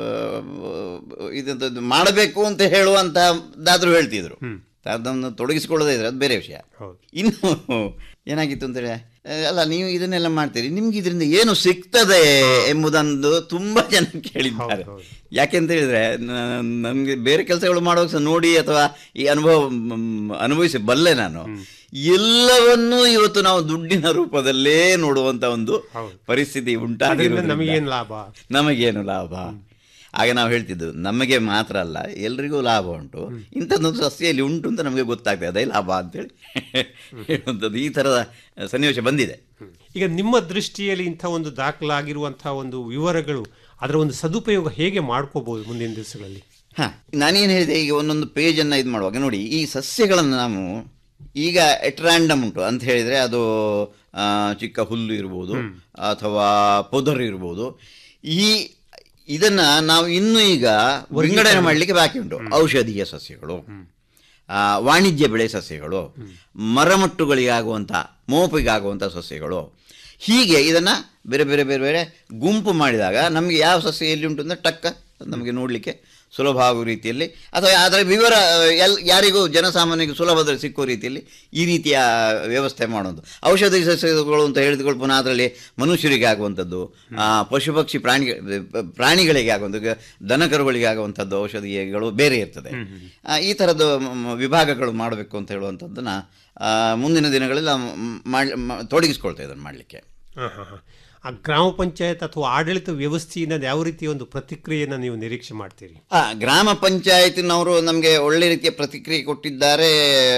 ಆ, ಇದದ್ದು ಮಾಡಬೇಕು ಅಂತ ಹೇಳುವಂತದ್ದಾದ್ರೂ ಹೇಳ್ತಿದ್ರು ಅದನ್ನು ತೊಡಗಿಸಿಕೊಳ್ಳೋದೇ ಇದ್ರೆ ಅದು ಬೇರೆ ವಿಷಯ ಇನ್ನು ಏನಾಗಿತ್ತು ಅಂತೇಳಿ ಆ, ಅಲ್ಲ ನೀವು ಇದನ್ನೆಲ್ಲ ಮಾಡ್ತೀರಿ ನಿಮ್ಗೆ ಇದರಿಂದ ಏನು ಸಿಗ್ತದೆ ಎಂಬುದೊಂದು ತುಂಬಾ ಜನ ಕೇಳಿದ್ದಾರೆ ಯಾಕೆಂತ ಹೇಳಿದ್ರೆ ನಮಗೆ ಬೇರೆ ಕೆಲಸಗಳು ಮಾಡುವಾಗ ಸಹ ನೋಡಿ ಅಥವಾ ಈ ಅನುಭವ ಮ್, ಅನುಭವಿಸಿ ಬಲ್ಲೆ ನಾನು ಎಲ್ಲವನ್ನೂ ಇವತ್ತು ನಾವು ದುಡ್ಡಿನ ರೂಪದಲ್ಲೇ ನೋಡುವಂತ ಒಂದು ಪರಿಸ್ಥಿತಿ ಅದರಿಂದ ಉಂಟಾಗಿರೋದ್ರಿಂದ ನಮಗೇನು ಲಾಭ ನಮಗೇನು ಲಾಭ ಆಗ ನಾವು ಹೇಳ್ತಿದ್ದು ನಮಗೆ ಮಾತ್ರ ಅಲ್ಲ ಎಲ್ರಿಗೂ ಲಾಭ ಉಂಟು ಇಂಥದ್ದೊಂದು ಸಸ್ಯಲ್ಲಿ ಉಂಟು ಅಂತ ನಮಗೆ ಗೊತ್ತಾಗ್ತದೆ ಅದೇ ಲಾಭ ಅಂತೇಳಿ ಹೇಳುವಂಥದ್ದು ಈ ಥರದ ಸನ್ನಿವೇಶ ಬಂದಿದೆ ಈಗ ನಿಮ್ಮ ದೃಷ್ಟಿಯಲ್ಲಿ ಇಂಥ ಒಂದು ದಾಖಲಾಗಿರುವಂತಹ ಒಂದು ವಿವರಗಳು ಅದರ ಒಂದು ಸದುಪಯೋಗ ಹೇಗೆ ಮಾಡ್ಕೋಬಹುದು ಮುಂದಿನ ದಿವಸಗಳಲ್ಲಿ ಹಾಂ ನಾನೇನು ಹೇಳಿದೆ ಈಗ ಒಂದೊಂದು ಪೇಜನ್ನು ಇದು ಮಾಡುವಾಗ ನೋಡಿ ಈ ಸಸ್ಯಗಳನ್ನು ನಾವು ಈಗ ಎಟ್ ರ್ಯಾಂಡಮ್ ಉಂಟು ಅಂತ ಹೇಳಿದರೆ ಅದು ಆ, ಚಿಕ್ಕ ಹುಲ್ಲು ಇರ್ಬೋದು ಅಥವಾ ಪೊದರು ಇರ್ಬೋದು ಈ ಇದನ್ನ ನಾವು ಇನ್ನೂ ಈಗ ವಿಂಗಡಣೆ ಮಾಡಲಿಕ್ಕೆ ಬಾಕಿ ಉಂಟು ಔಷಧೀಯ ಸಸ್ಯಗಳು ಆ, ವಾಣಿಜ್ಯ ಬೆಳೆ ಸಸ್ಯಗಳು ಮರಮಟ್ಟುಗಳಿಗಾಗುವಂಥ ಮೋಪಿಗಾಗುವಂಥ ಸಸ್ಯಗಳು ಹೀಗೆ ಇದನ್ನು ಬೇರೆ ಬೇರೆ ಬೇರೆ ಬೇರೆ ಗುಂಪು ಮಾಡಿದಾಗ ನಮಗೆ ಯಾವ ಸಸ್ಯ ಎಲ್ಲಿ ಉಂಟು ಅಂದರೆ ಟಕ್ಕ ನಮಗೆ ನೋಡಲಿಕ್ಕೆ ಸುಲಭ ಆಗುವ ರೀತಿಯಲ್ಲಿ ಅಥವಾ ಅದರ ವಿವರ ಎಲ್ ಯಾರಿಗೂ ಜನಸಾಮಾನ್ಯರಿಗೆ ಸುಲಭದಲ್ಲಿ ಸಿಕ್ಕುವ ರೀತಿಯಲ್ಲಿ ಈ ರೀತಿಯ ವ್ಯವಸ್ಥೆ ಮಾಡೋದು ಔಷಧಿ ಸಸ್ಯಗಳು ಅಂತ ಹೇಳಿದ್ಗಳು ಪುನಃ ಅದರಲ್ಲಿ ಮನುಷ್ಯರಿಗೆ ಆಗುವಂಥದ್ದು ಆ, ಪಶು ಪಕ್ಷಿ ಪ್ರಾಣಿ ಪ್ರಾಣಿಗಳಿಗೆ ಆಗುವಂಥದ್ದು ಈಗ ದನಕರುಗಳಿಗೆ ಆಗುವಂಥದ್ದು ಔಷಧಿಗಳು ಬೇರೆ ಇರ್ತದೆ ಆ, ಈ ಥರದ್ದು ಮ- ಮ- ವಿಭಾಗಗಳು ಮಾಡಬೇಕು ಅಂತ ಹೇಳುವಂಥದ್ದನ್ನು ಮುಂದಿನ ದಿನಗಳಲ್ಲಿ ನಾವು ಮಾಡಿ ತೊಡಗಿಸ್ಕೊಳ್ತಾ ಇದನ್ನು ಮಾಡಲಿಕ್ಕೆ ಹಾ, ಹಾ, ಹಾ. ಆ ಗ್ರಾಮ ಪಂಚಾಯತ್ ಅಥವಾ ಆಡಳಿತ ವ್ಯವಸ್ಥೆಯಿಂದ ಯಾವ ರೀತಿಯ ಒಂದು ಪ್ರತಿಕ್ರಿಯೆಯನ್ನು ನೀವು ನಿರೀಕ್ಷೆ ಮಾಡ್ತೀರಿ ಆ, ಗ್ರಾಮ ಪಂಚಾಯತಿನವರು ನಮಗೆ ಒಳ್ಳೆ ರೀತಿಯ ಪ್ರತಿಕ್ರಿಯೆ ಕೊಟ್ಟಿದ್ದಾರೆ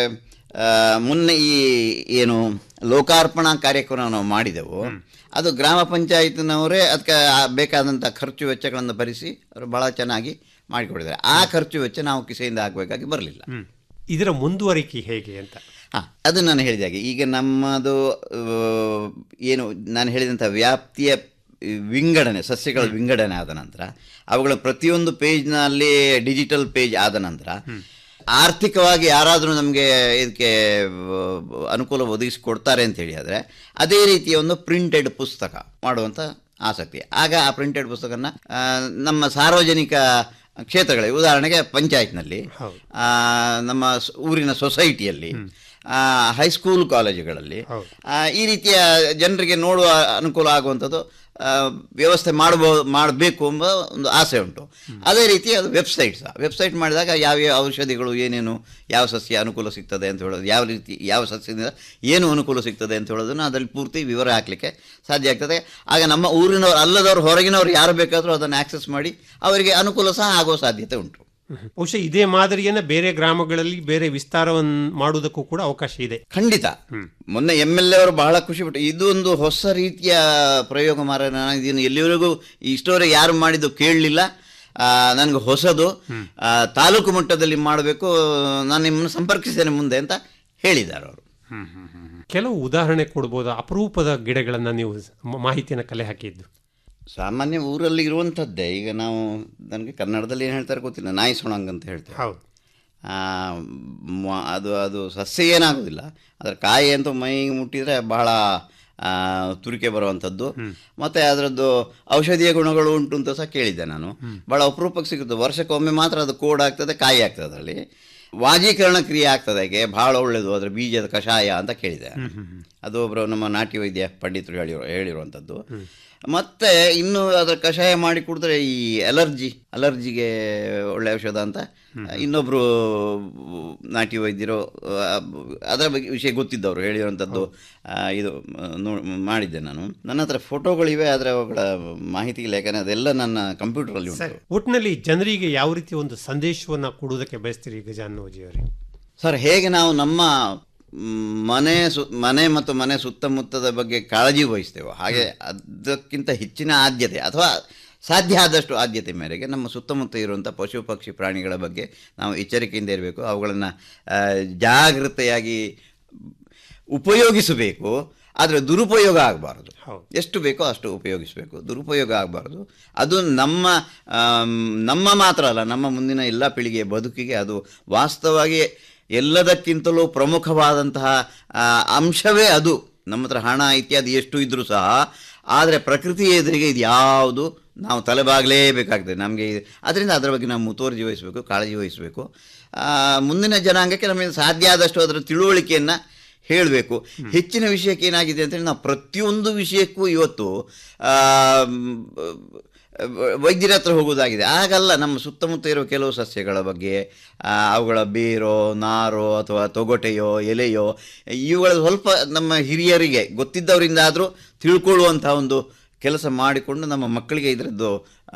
ಆ, ಮೊನ್ನೆ ಈ ಏನು ಲೋಕಾರ್ಪಣಾ ಕಾರ್ಯಕ್ರಮ ನಾವು ಮಾಡಿದೆವು ಅದು ಗ್ರಾಮ ಪಂಚಾಯತಿನವರೇ ಅದಕ್ಕೆ ಬೇಕಾದಂಥ ಖರ್ಚು ವೆಚ್ಚಗಳನ್ನು ಭರಿಸಿ ಅವರು ಭಾಳ ಚೆನ್ನಾಗಿ ಮಾಡಿಕೊಟ್ಟಿದ್ದಾರೆ ಆ ಖರ್ಚು ವೆಚ್ಚ ನಾವು ಕಿಸೆಯಿಂದ ಆಗಬೇಕಾಗಿ ಬರಲಿಲ್ಲ ಇದರ ಮುಂದುವರಿಕೆ ಹೇಗೆ ಅಂತ ಹಾಂ ಅದು ನಾನು ಹೇಳಿದ ಹಾಗೆ ಈಗ ನಮ್ಮದು ಆ, ಏನು ನಾನು ಹೇಳಿದಂಥ ವ್ಯಾಪ್ತಿಯ ವಿಂಗಡಣೆ ಸಸ್ಯಗಳ ವಿಂಗಡಣೆ ಆದ ನಂತರ ಅವುಗಳ ಪ್ರತಿಯೊಂದು ಪೇಜ್ನಲ್ಲಿ ಡಿಜಿಟಲ್ ಪೇಜ್ ಆದ ನಂತರ ಆರ್ಥಿಕವಾಗಿ ಯಾರಾದರೂ ನಮಗೆ ಇದಕ್ಕೆ ಆ, ಅನುಕೂಲ ಒದಗಿಸಿಕೊಡ್ತಾರೆ ಅಂತ ಹೇಳಿ ಆದರೆ ಅದೇ ರೀತಿಯ ಒಂದು ಪ್ರಿಂಟೆಡ್ ಪುಸ್ತಕ ಮಾಡುವಂಥ ಆಸಕ್ತಿ ಆಗ ಆ ಪ್ರಿಂಟೆಡ್ ಪುಸ್ತಕನ ಆ, ನಮ್ಮ ಸಾರ್ವಜನಿಕ ಕ್ಷೇತ್ರಗಳಿಗೆ ಉದಾಹರಣೆಗೆ ಪಂಚಾಯತ್ನಲ್ಲಿ ಆ, ನಮ್ಮ ಸ್- ಊರಿನ ಸೊಸೈಟಿಯಲ್ಲಿ ಆ, ಹೈಸ್ಕೂಲ್ ಕಾಲೇಜುಗಳಲ್ಲಿ ಆ, ಈ ರೀತಿಯ ಜನರಿಗೆ ನೋಡುವ ಅನುಕೂಲ ಆಗುವಂಥದ್ದು ಆ, ವ್ಯವಸ್ಥೆ ಮಾಡಬಹುದು ಮಾಡಬೇಕು ಎಂಬ ಒಂದು ಆಸೆ ಉಂಟು ಅದೇ ರೀತಿ ಅದು ವೆಬ್ಸೈಟ್ ಸಹ ವೆಬ್ಸೈಟ್ ಮಾಡಿದಾಗ ಯಾವ್ಯಾವ ಔಷಧಿಗಳು ಏನೇನು ಯಾವ ಸಸ್ಯ ಅನುಕೂಲ ಸಿಗ್ತದೆ ಅಂತ ಹೇಳೋದು ಯಾವ ರೀತಿ ಯಾವ ಸಸ್ಯದಿಂದ ಏನು ಅನುಕೂಲ ಸಿಗ್ತದೆ ಅಂತ ಹೇಳೋದನ್ನು ಅದರಲ್ಲಿ ಪೂರ್ತಿ ವಿವರ ಹಾಕಲಿಕ್ಕೆ ಸಾಧ್ಯ ಆಗ್ತದೆ ಆಗ ನಮ್ಮ ಊರಿನವರು ಅಲ್ಲದವರು ಹೊರಗಿನವರು ಯಾರು ಬೇಕಾದರೂ ಅದನ್ನು ಆಕ್ಸೆಸ್ ಮಾಡಿ ಅವರಿಗೆ ಅನುಕೂಲ ಸಹ ಆಗುವ ಸಾಧ್ಯತೆ ಉಂಟು ಬಹುಶಃ ಇದೇ ಮಾದರಿಯನ್ನ ಬೇರೆ ಗ್ರಾಮಗಳಲ್ಲಿ ಬೇರೆ ವಿಸ್ತಾರವನ್ನು ಮಾಡುವುದಕ್ಕೂ ಕೂಡ ಅವಕಾಶ ಇದೆ ಖಂಡಿತ ಮೊನ್ನೆ ಎಮ್ ಎಲ್ ಎ ಅವರು ಬಹಳ ಖುಷಿಪಟ್ಟು ಇದು ಒಂದು ಹೊಸ ರೀತಿಯ ಪ್ರಯೋಗ ಮಾರ ನಾನು ಇದನ್ನು ಎಲ್ಲಿವರೆಗೂ ಇಷ್ಟವರೆಗೆ ಯಾರು ಮಾಡಿದ್ದು ಕೇಳಲಿಲ್ಲ ನನಗೆ ಹೊಸದು ಆ, ತಾಲೂಕು ಮಟ್ಟದಲ್ಲಿ ಮಾಡಬೇಕು ನಾನು ನಿಮ್ಮನ್ನು ಸಂಪರ್ಕಿಸ್ತೇನೆ ಮುಂದೆ ಅಂತ ಹೇಳಿದ್ದಾರೆ ಅವರು ಕೆಲವು ಉದಾಹರಣೆ ಕೊಡ್ಬೋದು ಅಪರೂಪದ ಗಿಡಗಳನ್ನ ನೀವು ಮ- ಮಾಹಿತಿಯನ್ನು ಕಲೆ ಹಾಕಿದ್ದು ಸಾಮಾನ್ಯ ಊರಲ್ಲಿ ಇರುವಂಥದ್ದೇ ಈಗ ನಾವು ನನಗೆ ಕನ್ನಡದಲ್ಲಿ ಏನು ಹೇಳ್ತಾರೆ ಗೊತ್ತಿಲ್ಲ ನಾಯಿ ಸೊಣಂಗ್ ಅಂತ ಹೇಳ್ತೇವೆ ಹೌದು ಆ, ಮ- ಅದು ಅದು ಸಸ್ಯ ಏನಾಗೋದಿಲ್ಲ ಅದರ ಕಾಯಿ ಅಂತೂ ಮೈಗೆ ಮುಟ್ಟಿದರೆ ಬಹಳ ಆ, ತುರಿಕೆ ಬರುವಂಥದ್ದು ಮತ್ತು ಅದರದ್ದು ಔಷಧೀಯ ಗುಣಗಳು ಉಂಟು ಅಂತ ಸಹ ಕೇಳಿದ್ದೆ ನಾನು ಭಾಳ ಅಪರೂಪಕ್ಕೆ ಸಿಗುತ್ತೆ ವರ್ಷಕ್ಕೊಮ್ಮೆ ಮಾತ್ರ ಅದು ಕೋಡ್ ಆಗ್ತದೆ ಕಾಯಿ ಆಗ್ತದೆ ಅದರಲ್ಲಿ ವಾಜೀಕರಣ ಕ್ರಿಯೆ ಆಗ್ತದೆ ಯಾಕೆ ಭಾಳ ಒಳ್ಳೆಯದು ಅದರ ಬೀಜದ ಕಷಾಯ ಅಂತ ಕೇಳಿದೆ ಅದು ಒಬ್ಬರು ನಮ್ಮ ನಾಟಿ ವೈದ್ಯ ಪಂಡಿತರು ಹೇಳಿರೋ ಹೇಳಿರುವಂಥದ್ದು ಮತ್ತೆ ಇನ್ನು ಅದರ ಕಷಾಯ ಮಾಡಿ ಕುಡಿದ್ರೆ ಈ ಅಲರ್ಜಿ ಅಲರ್ಜಿಗೆ ಒಳ್ಳೆ ಔಷಧ ಅಂತ ಇನ್ನೊಬ್ರು ನಾಟಿ ವೈದ್ಯರು ಆ, ಅದರ ಬಗ್ಗೆ ವಿಷಯ ಗೊತ್ತಿದ್ದವರು ಹೇಳಿರುವಂಥದ್ದು ಆ, ಇದು ನೋ ಮಾಡಿದ್ದೆ ನಾನು ನನ್ನ ಹತ್ರ ಫೋಟೋಗಳಿವೆ ಆದರೆ ಅವುಗಳ ಮಾಹಿತಿ ಇಲ್ಲ ಯಾಕಂದರೆ ಅದೆಲ್ಲ ನನ್ನ ಕಂಪ್ಯೂಟರಲ್ಲಿ ಉಂಟು ಸರಿ ಒಟ್ಟಿನಲ್ಲಿ ಜನರಿಗೆ ಯಾವ ರೀತಿ ಒಂದು ಸಂದೇಶವನ್ನ ಕೊಡುವುದಕ್ಕೆ ಬಯಸ್ತೀರಿ ಗಜಾನೋಜಿಯವರೇ ಸರ್ ಹೇಗೆ ನಾವು ನಮ್ಮ ಮ್, ಮನೆ ಸು ಮನೆ ಮತ್ತು ಮನೆ ಸುತ್ತಮುತ್ತದ ಬಗ್ಗೆ ಕಾಳಜಿ ವಹಿಸ್ತೇವೆ ಹಾಗೆ ಅದಕ್ಕಿಂತ ಹೆಚ್ಚಿನ ಆದ್ಯತೆ ಅಥವಾ ಸಾಧ್ಯ ಆದಷ್ಟು ಆದ್ಯತೆ ಮೇರೆಗೆ ನಮ್ಮ ಸುತ್ತಮುತ್ತ ಇರುವಂಥ ಪಶು ಪಕ್ಷಿ ಪ್ರಾಣಿಗಳ ಬಗ್ಗೆ ನಾವು ಎಚ್ಚರಿಕೆಯಿಂದ ಇರಬೇಕು ಅವುಗಳನ್ನು ಜಾಗೃತೆಯಾಗಿ ಉಪಯೋಗಿಸಬೇಕು ಆದರೆ ದುರುಪಯೋಗ ಆಗಬಾರದು ಹೌದು. ಎಷ್ಟು ಬೇಕೋ ಅಷ್ಟು ಉಪಯೋಗಿಸಬೇಕು ದುರುಪಯೋಗ ಆಗಬಾರದು ಅದು ನಮ್ಮ ಆಮ್, ನಮ್ಮ ಮಾತ್ರ ಅಲ್ಲ ನಮ್ಮ ಮುಂದಿನ ಎಲ್ಲ ಪೀಳಿಗೆಯ ಬದುಕಿಗೆ ಅದು ವಾಸ್ತವವಾಗಿ ಎಲ್ಲದಕ್ಕಿಂತಲೂ ಪ್ರಮುಖವಾದಂತಹ ಆ, ಅಂಶವೇ ಅದು ನಮ್ಮ ಹತ್ರ ಹಣ ಇತ್ಯಾದಿ ಎಷ್ಟು ಇದ್ದರೂ ಸಹ ಆದರೆ ಪ್ರಕೃತಿ ಎದುರಿಗೆ ಇದು ಯಾವುದು ನಾವು ತಲೆಬಾಗಲೇಬೇಕಾಗ್ತದೆ ನಮಗೆ ಅದರಿಂದ ಅದರ ಬಗ್ಗೆ ನಾವು ಮುತುವರ್ಜಿ ವಹಿಸಬೇಕು ಕಾಳಜಿ ವಹಿಸಬೇಕು ಆ, ಮುಂದಿನ ಜನಾಂಗಕ್ಕೆ ನಮಗೆ ಸಾಧ್ಯ ಆದಷ್ಟು ಅದರ ತಿಳುವಳಿಕೆಯನ್ನು ಹೇಳಬೇಕು ಹೆಚ್ಚಿನ ವಿಷಯಕ್ಕೆ ಏನಾಗಿದೆ ಅಂತೇಳಿ ನಾವು ಪ್ರತಿಯೊಂದು ವಿಷಯಕ್ಕೂ ಇವತ್ತು ಆ, ಮ್, ವೈದ್ಯರ ಹತ್ರ ಹೋಗೋದಾಗಿದೆ ಹಾಗಲ್ಲ ನಮ್ಮ ಸುತ್ತಮುತ್ತ ಇರುವ ಕೆಲವು ಸಸ್ಯಗಳ ಬಗ್ಗೆ ಆ, ಅವುಗಳ ಬೇರೋ ನಾರೋ ಅಥವಾ ತೊಗಟೆಯೋ ಎಲೆಯೋ ಇವುಗಳ ಸ್ವಲ್ಪ ನಮ್ಮ ಹಿರಿಯರಿಗೆ ಗೊತ್ತಿದ್ದವರಿಂದ ಆದರೂ ತಿಳ್ಕೊಳ್ಳುವಂಥ ಒಂದು ಕೆಲಸ ಮಾಡಿಕೊಂಡು ನಮ್ಮ ಮಕ್ಕಳಿಗೆ ಇದರದ್ದು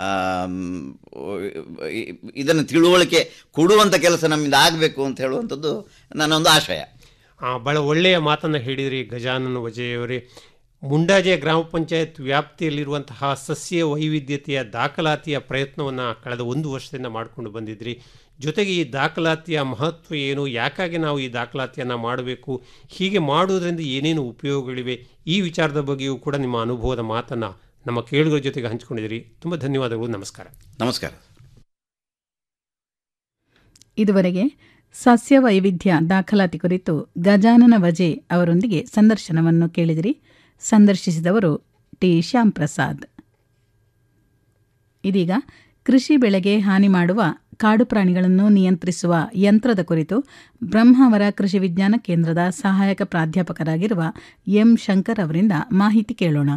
ಇದನ್ನು ತಿಳುವಳಿಕೆ ಕೊಡುವಂಥ ಕೆಲಸ ನಮ್ಮಿಂದ ಆಗಬೇಕು ಅಂತ ಹೇಳುವಂಥದ್ದು ನನ್ನ ಒಂದು ಆಶಯ ಆ, ಬಹಳ ಒಳ್ಳೆಯ ಮಾತನ್ನು ಹೇಳಿದ್ರಿ ಗಜಾನನ ವಜೆಯವರೇ ಮುಂಡಾಜೆ ಗ್ರಾಮ ಪಂಚಾಯತ್ ವ್ಯಾಪ್ತಿಯಲ್ಲಿರುವಂತಹ ಸಸ್ಯ ವೈವಿಧ್ಯತೆಯ ದಾಖಲಾತಿಯ ಪ್ರಯತ್ನವನ್ನು ಕಳೆದ ಒಂದು ವರ್ಷದಿಂದ ಮಾಡಿಕೊಂಡು ಬಂದಿದ್ರಿ ಜೊತೆಗೆ ಈ ದಾಖಲಾತಿಯ ಮಹತ್ವ ಏನು ಯಾಕಾಗಿ ನಾವು ಈ ದಾಖಲಾತಿಯನ್ನು ಮಾಡಬೇಕು ಹೀಗೆ ಮಾಡುವುದರಿಂದ ಏನೇನು ಉಪಯೋಗಗಳಿವೆ ಈ ವಿಚಾರದ ಬಗ್ಗೆಯೂ ಕೂಡ ನಿಮ್ಮ ಅನುಭವದ ಮಾತನ್ನು ನಮ್ಮ ಕೇಳುಗರ ಜೊತೆಗೆ ಹಂಚಿಕೊಂಡಿದ್ದೀರಿ ತುಂಬ ಧನ್ಯವಾದಗಳು ನಮಸ್ಕಾರ ನಮಸ್ಕಾರ ಇದುವರೆಗೆ ಸಸ್ಯ ವೈವಿಧ್ಯ ದಾಖಲಾತಿ ಕುರಿತು ಗಜಾನನ ವಜೆ ಅವರೊಂದಿಗೆ ಸಂದರ್ಶನವನ್ನು ಕೇಳಿದಿರಿ ಸಂದರ್ಶಿಸಿದವರು ಟಿ ಶ್ಯಾಮ್ ಪ್ರಸಾದ್ ಇದೀಗ ಕೃಷಿ ಬೆಳೆಗೆ ಹಾನಿ ಮಾಡುವ ಕಾಡು ಪ್ರಾಣಿಗಳನ್ನು ನಿಯಂತ್ರಿಸುವ ಯಂತ್ರದ ಕುರಿತು ಬ್ರಹ್ಮಾವರ ಕೃಷಿ ವಿಜ್ಞಾನ ಕೇಂದ್ರದ ಸಹಾಯಕ ಪ್ರಾಧ್ಯಾಪಕರಾಗಿರುವ ಎಂ ಶಂಕರ್ ಅವರಿಂದ ಮಾಹಿತಿ ಕೇಳೋಣ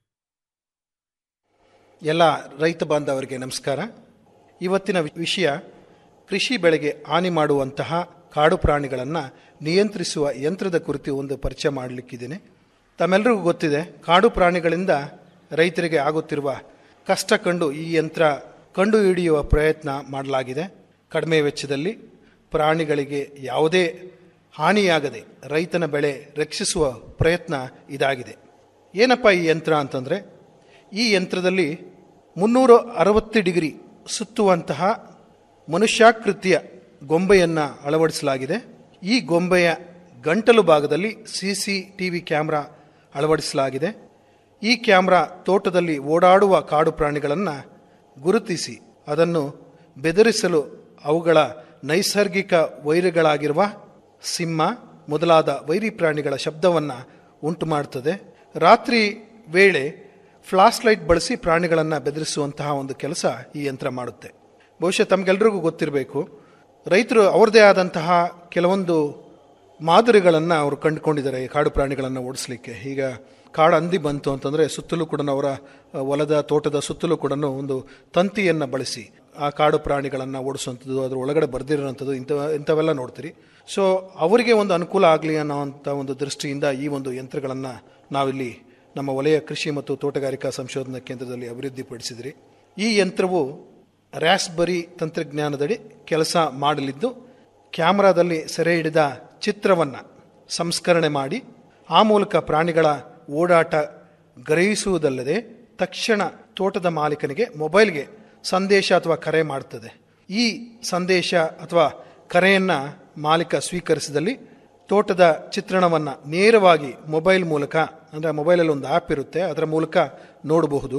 ಎಲ್ಲ ರೈತ ಬಾಂಧವರಿಗೆ ನಮಸ್ಕಾರ ಇವತ್ತಿನ ವಿ- ವಿಷಯ ಕೃಷಿ ಬೆಳೆಗೆ ಹಾನಿ ಮಾಡುವಂತಹ ಕಾಡು ಪ್ರಾಣಿಗಳನ್ನು ನಿಯಂತ್ರಿಸುವ ಯಂತ್ರದ ಕುರಿತು ಒಂದು ಪರಿಚಯ ಮಾಡಲಿಕ್ಕಿದ್ದೇನೆ ತಮ್ಮೆಲ್ಲರಿಗೂ ಗೊತ್ತಿದೆ ಕಾಡು ಪ್ರಾಣಿಗಳಿಂದ ರೈತರಿಗೆ ಆಗುತ್ತಿರುವ ಕಷ್ಟ ಕಂಡು ಈ ಯಂತ್ರ ಕಂಡು ಹಿಡಿಯುವ ಪ್ರಯತ್ನ ಮಾಡಲಾಗಿದೆ ಕಡಿಮೆ ವೆಚ್ಚದಲ್ಲಿ ಪ್ರಾಣಿಗಳಿಗೆ ಯಾವುದೇ ಹಾನಿಯಾಗದೆ ರೈತನ ಬೆಳೆ ರಕ್ಷಿಸುವ ಪ್ರಯತ್ನ ಇದಾಗಿದೆ ಏನಪ್ಪ ಈ ಯಂತ್ರ ಅಂತಂದರೆ ಈ ಯಂತ್ರದಲ್ಲಿ ಮುನ್ನೂರ ಅರವತ್ತು ಡಿಗ್ರಿ ಸುತ್ತುವಂತಹ ಮನುಷ್ಯಾಕೃತಿಯ ಗೊಂಬೆಯನ್ನು ಅಳವಡಿಸಲಾಗಿದೆ ಈ ಗೊಂಬೆಯ ಗಂಟಲು ಭಾಗದಲ್ಲಿ C C T V camera ಅಳವಡಿಸಲಾಗಿದೆ ಈ ಕ್ಯಾಮ್ರಾ ತೋಟದಲ್ಲಿ ಓಡಾಡುವ ಕಾಡು ಪ್ರಾಣಿಗಳನ್ನು ಗುರುತಿಸಿ ಅದನ್ನು ಬೆದರಿಸಲು ಅವುಗಳ ನೈಸರ್ಗಿಕ ವೈರಿಗಳಾಗಿರುವ ಸಿಂಹ ಮೊದಲಾದ ವೈರಿ ಪ್ರಾಣಿಗಳ ಶಬ್ದವನ್ನು ಉಂಟು ಮಾಡುತ್ತದೆ ರಾತ್ರಿ ವೇಳೆ ಫ್ಲಾಶ್ ಲೈಟ್ ಬಳಸಿ ಪ್ರಾಣಿಗಳನ್ನು ಬೆದರಿಸುವಂತಹ ಒಂದು ಕೆಲಸ ಈ ಯಂತ್ರ ಮಾಡುತ್ತೆ ಬಹುಶಃ ತಮಗೆಲ್ಲರಿಗೂ ಗೊತ್ತಿರಬೇಕು ರೈತರು ಅವ್ರದ್ದೇ ಆದಂತಹ ಕೆಲವೊಂದು ಮಾದರಿಗಳನ್ನು ಅವರು ಕಂಡುಕೊಂಡಿದ್ದಾರೆ ಈ ಕಾಡು ಪ್ರಾಣಿಗಳನ್ನು ಓಡಿಸ್ಲಿಕ್ಕೆ ಈಗ ಕಾಡು ಹಂದಿ ಬಂತು ಅಂತಂದರೆ ಸುತ್ತಲೂ ಕೂಡ ಅವರ ಅಹ್, ಹೊಲದ ತೋಟದ ಸುತ್ತಲೂ ಕೂಡ ಒಂದು ತಂತಿಯನ್ನು ಬಳಸಿ ಆ ಕಾಡು ಪ್ರಾಣಿಗಳನ್ನು ಓಡಿಸುವಂಥದ್ದು ಅದ್ರ ಒಳಗಡೆ ಬರ್ದಿರೋಂಥದ್ದು ಇಂಥ ಇಂಥವೆಲ್ಲ ನೋಡ್ತೀರಿ ಸೊ ಅವರಿಗೆ ಒಂದು ಅನುಕೂಲ ಆಗಲಿ ಅನ್ನೋವಂಥ ಒಂದು ದೃಷ್ಟಿಯಿಂದ ಈ ಒಂದು ಯಂತ್ರಗಳನ್ನು ನಾವಿಲ್ಲಿ ನಮ್ಮ ವಲಯ ಕೃಷಿ ಮತ್ತು ತೋಟಗಾರಿಕಾ ಸಂಶೋಧನಾ ಕೇಂದ್ರದಲ್ಲಿ ಅಭಿವೃದ್ಧಿಪಡಿಸಿದ್ರಿ ಈ ಯಂತ್ರವು ರ್ಯಾಸ್ಬರಿ ತಂತ್ರಜ್ಞಾನದಡಿ ಕೆಲಸ ಮಾಡಲಿದ್ದು ಕ್ಯಾಮ್ರಾದಲ್ಲಿ ಸೆರೆ ಹಿಡಿದ ಚಿತ್ರವನ್ನು ಸಂಸ್ಕರಣೆ ಮಾಡಿ ಆ ಮೂಲಕ ಪ್ರಾಣಿಗಳ ಓಡಾಟ ಗ್ರಹಿಸುವುದಲ್ಲದೆ ತಕ್ಷಣ ತೋಟದ ಮಾಲೀಕನಿಗೆ ಮೊಬೈಲ್ಗೆ ಸಂದೇಶ ಅಥವಾ ಕರೆ ಮಾಡುತ್ತದೆ ಈ ಸಂದೇಶ ಅಥವಾ ಕರೆಯನ್ನು ಮಾಲೀಕ ಸ್ವೀಕರಿಸಿದಲ್ಲಿ ತೋಟದ ಚಿತ್ರಣವನ್ನು ನೇರವಾಗಿ ಮೊಬೈಲ್ ಮೂಲಕ ಅಂದರೆ ಮೊಬೈಲಲ್ಲಿ ಒಂದು ಆ್ಯಪ್ ಇರುತ್ತೆ ಅದರ ಮೂಲಕ ನೋಡಬಹುದು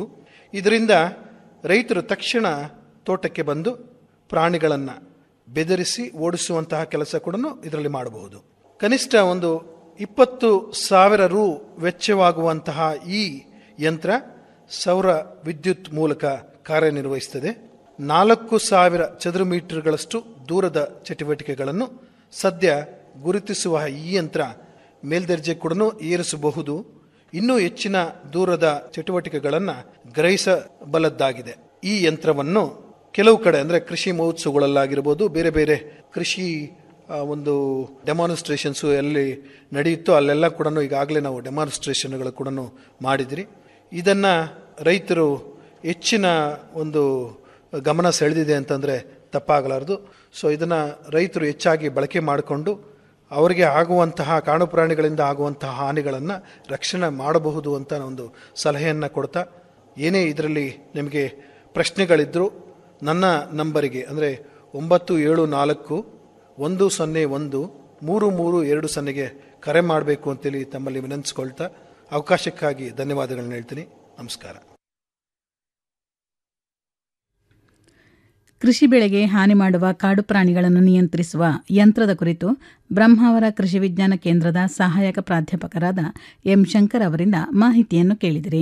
ಇದರಿಂದ ರೈತರು ತಕ್ಷಣ ತೋಟಕ್ಕೆ ಬಂದು ಪ್ರಾಣಿಗಳನ್ನು ಬೆದರಿಸಿ ಓಡಿಸುವಂತಹ ಕೆಲಸ ಕೂಡ ಇದರಲ್ಲಿ ಮಾಡಬಹುದು ಕನಿಷ್ಠ ಒಂದು ಇಪ್ಪತ್ತು ಸಾವಿರ ರು ವೆಚ್ಚವಾಗುವಂತಹ ಈ ಯಂತ್ರ ಸೌರ ವಿದ್ಯುತ್ ಮೂಲಕ ಕಾರ್ಯನಿರ್ವಹಿಸುತ್ತದೆ ನಾಲ್ಕು ಸಾವಿರ ಚದುರು ಮೀಟರ್ಗಳಷ್ಟು ದೂರದ ಚಟುವಟಿಕೆಗಳನ್ನು ಸದ್ಯ ಗುರುತಿಸುವ ಈ ಯಂತ್ರ ಮೇಲ್ದರ್ಜೆ ಕೂಡ ಏರಿಸಬಹುದು ಇನ್ನೂ ಹೆಚ್ಚಿನ ದೂರದ ಚಟುವಟಿಕೆಗಳನ್ನು ಗ್ರಹಿಸಬಲ್ಲದ್ದಾಗಿದೆ ಈ ಯಂತ್ರವನ್ನು ಕೆಲವು ಕಡೆ ಅಂದರೆ ಕೃಷಿ ಮಹೋತ್ಸವಗಳಲ್ಲಾಗಿರ್ಬೋದು ಬೇರೆ ಬೇರೆ ಕೃಷಿ ಆ, ಒಂದು ಡೆಮಾನ್ಸ್ಟ್ರೇಷನ್ಸು ಎಲ್ಲಿ ನಡೆಯುತ್ತೋ ಅಲ್ಲೆಲ್ಲ ಕೂಡ ಈಗಾಗಲೇ ನಾವು ಡೆಮಾನ್ಸ್ಟ್ರೇಷನ್ಗಳು ಕೂಡ ಮಾಡಿದ್ರಿ ಇದನ್ನು ರೈತರು ಹೆಚ್ಚಿನ ಒಂದು ಗಮನ ಸೆಳೆದಿದೆ ಅಂತಂದರೆ ತಪ್ಪಾಗಲಾರದು ಸೊ ಇದನ್ನು ರೈತರು ಹೆಚ್ಚಾಗಿ ಬಳಕೆ ಮಾಡಿಕೊಂಡು ಅವರಿಗೆ ಆಗುವಂತಹ ಕಾಡು ಪ್ರಾಣಿಗಳಿಂದ ಆಗುವಂತಹ ಹಾನಿಗಳನ್ನು ರಕ್ಷಣೆ ಮಾಡಬಹುದು ಅಂತ ಒಂದು ಸಲಹೆಯನ್ನು ಕೊಡ್ತಾ ಏನೇ ಇದರಲ್ಲಿ ನಿಮಗೆ ಪ್ರಶ್ನೆಗಳಿದ್ದರೂ ನನ್ನ ನಂಬರಿಗೆ ಅಂದರೆ ಒಂಬತ್ತು ಏಳು ನಾಲ್ಕು ಒಂದು ಸೊನ್ನೆ ಒಂದು ಮೂರು ಮೂರು ಎರಡು ಸೊನ್ನೆಗೆ ಕರೆ ಮಾಡಬೇಕು ಅಂತೇಳಿ ತಮ್ಮಲ್ಲಿ ವಿನಂತಿಸ್ಕೊಳ್ತಾ ಅವಕಾಶಕ್ಕಾಗಿ ಧನ್ಯವಾದಗಳನ್ನ ಹೇಳ್ತೀನಿ ನಮಸ್ಕಾರ ಕೃಷಿ ಬೆಳೆಗೆ ಹಾನಿ ಮಾಡುವ ಕಾಡು ಪ್ರಾಣಿಗಳನ್ನು ನಿಯಂತ್ರಿಸುವ ಯಂತ್ರದ ಕುರಿತು ಬ್ರಹ್ಮಾವರ ಕೃಷಿ ವಿಜ್ಞಾನ ಕೇಂದ್ರದ ಸಹಾಯಕ ಪ್ರಾಧ್ಯಾಪಕರಾದ ಎಂ ಶಂಕರ್ ಅವರಿಂದ ಮಾಹಿತಿಯನ್ನು ಕೇಳಿದಿರಿ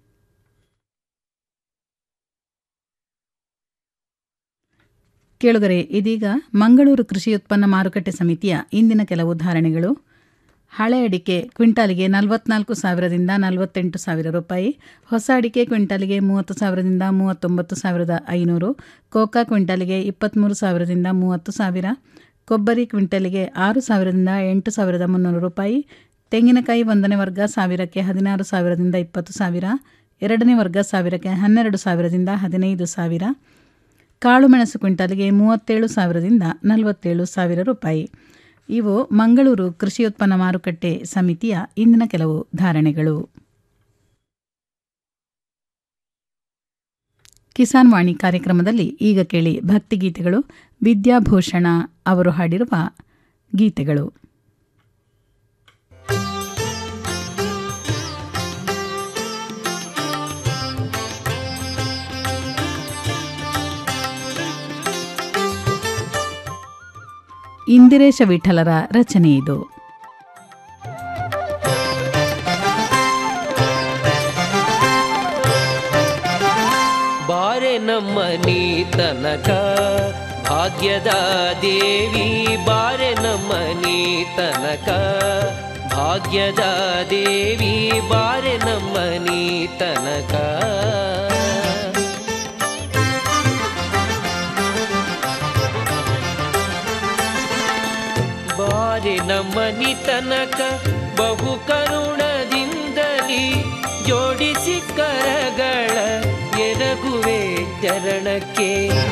ಕೇಳುಗರೆ ಇದೀಗ ಮಂಗಳೂರು ಕೃಷಿ ಉತ್ಪನ್ನ ಮಾರುಕಟ್ಟೆ ಸಮಿತಿಯ ಇಂದಿನ ಕೆಲವು ಧಾರಣೆಗಳು ಹಳೆ ಅಡಿಕೆ ಕ್ವಿಂಟಾಲಿಗೆ ನಲವತ್ನಾಲ್ಕು ಸಾವಿರದಿಂದ ನಲವತ್ತೆಂಟು ಸಾವಿರ ರೂಪಾಯಿ ಹೊಸ ಅಡಿಕೆ ಕ್ವಿಂಟಾಲಿಗೆ ಮೂವತ್ತು ಸಾವಿರದಿಂದ ಮೂವತ್ತೊಂಬತ್ತು ಸಾವಿರದ ಐನೂರು ಕೋಕಾ ಕ್ವಿಂಟಾಲಿಗೆ ಇಪ್ಪತ್ತ್ಮೂರು ಸಾವಿರದಿಂದ ಮೂವತ್ತು ಸಾವಿರ ಕೊಬ್ಬರಿ ಕ್ವಿಂಟಲಿಗೆ ಆರು ಸಾವಿರದಿಂದ ಎಂಟು ಸಾವಿರದ ಮುನ್ನೂರು ರೂಪಾಯಿ ತೆಂಗಿನಕಾಯಿ ಒಂದನೇ ವರ್ಗ ಸಾವಿರಕ್ಕೆ ಹದಿನಾರು ಸಾವಿರದಿಂದ ಇಪ್ಪತ್ತು ಸಾವಿರ ಎರಡನೇ ವರ್ಗ ಸಾವಿರಕ್ಕೆ ಹನ್ನೆರಡು ಸಾವಿರದಿಂದ ಹದಿನೈದು ಸಾವಿರ ಕಾಳುಮೆಣಸು ಕ್ವಿಂಟಾಲಿಗೆ ಮೂವತ್ತೇಳು ಸಾವಿರದಿಂದ ನಲವತ್ತೇಳು ಸಾವಿರ ರೂಪಾಯಿ ಇವು ಮಂಗಳೂರು ಕೃಷಿ ಉತ್ಪನ್ನ ಮಾರುಕಟ್ಟೆ ಸಮಿತಿಯ ಇಂದಿನ ಕೆಲವು ಧಾರಣೆಗಳು ಕಿಸಾನ್ ವಾಣಿ ಕಾರ್ಯಕ್ರಮದಲ್ಲಿ ಈಗ ಕೇಳಿ ಭಕ್ತಿಗೀತೆಗಳು ವಿದ್ಯಾಭೂಷಣ ಅವರು ಹಾಡಿರುವ ಗೀತೆಗಳು ಇಂದಿರೇಶ ವಿಠಲರ ರಚನೆ ಇದು ಬಾರೆ ನಮ್ಮನಿ ತನಕ ಭಾಗ್ಯದ ದೇವಿ ಬಾರೆ ನಮ್ಮನಿ ತನಕ ಭಾಗ್ಯದ ದೇವಿ ಬಾರೆ ನಮ್ಮನಿ ತನಕ ಬಾರೆ ನಮ್ಮನಿ ತನಕ ಬಹು ಕರುಣದಿಂದಲಿ ಜೋಡಿಸಿ ಕರಗಳ ಎರಗುವೆ ಚರಣಕ್ಕೆ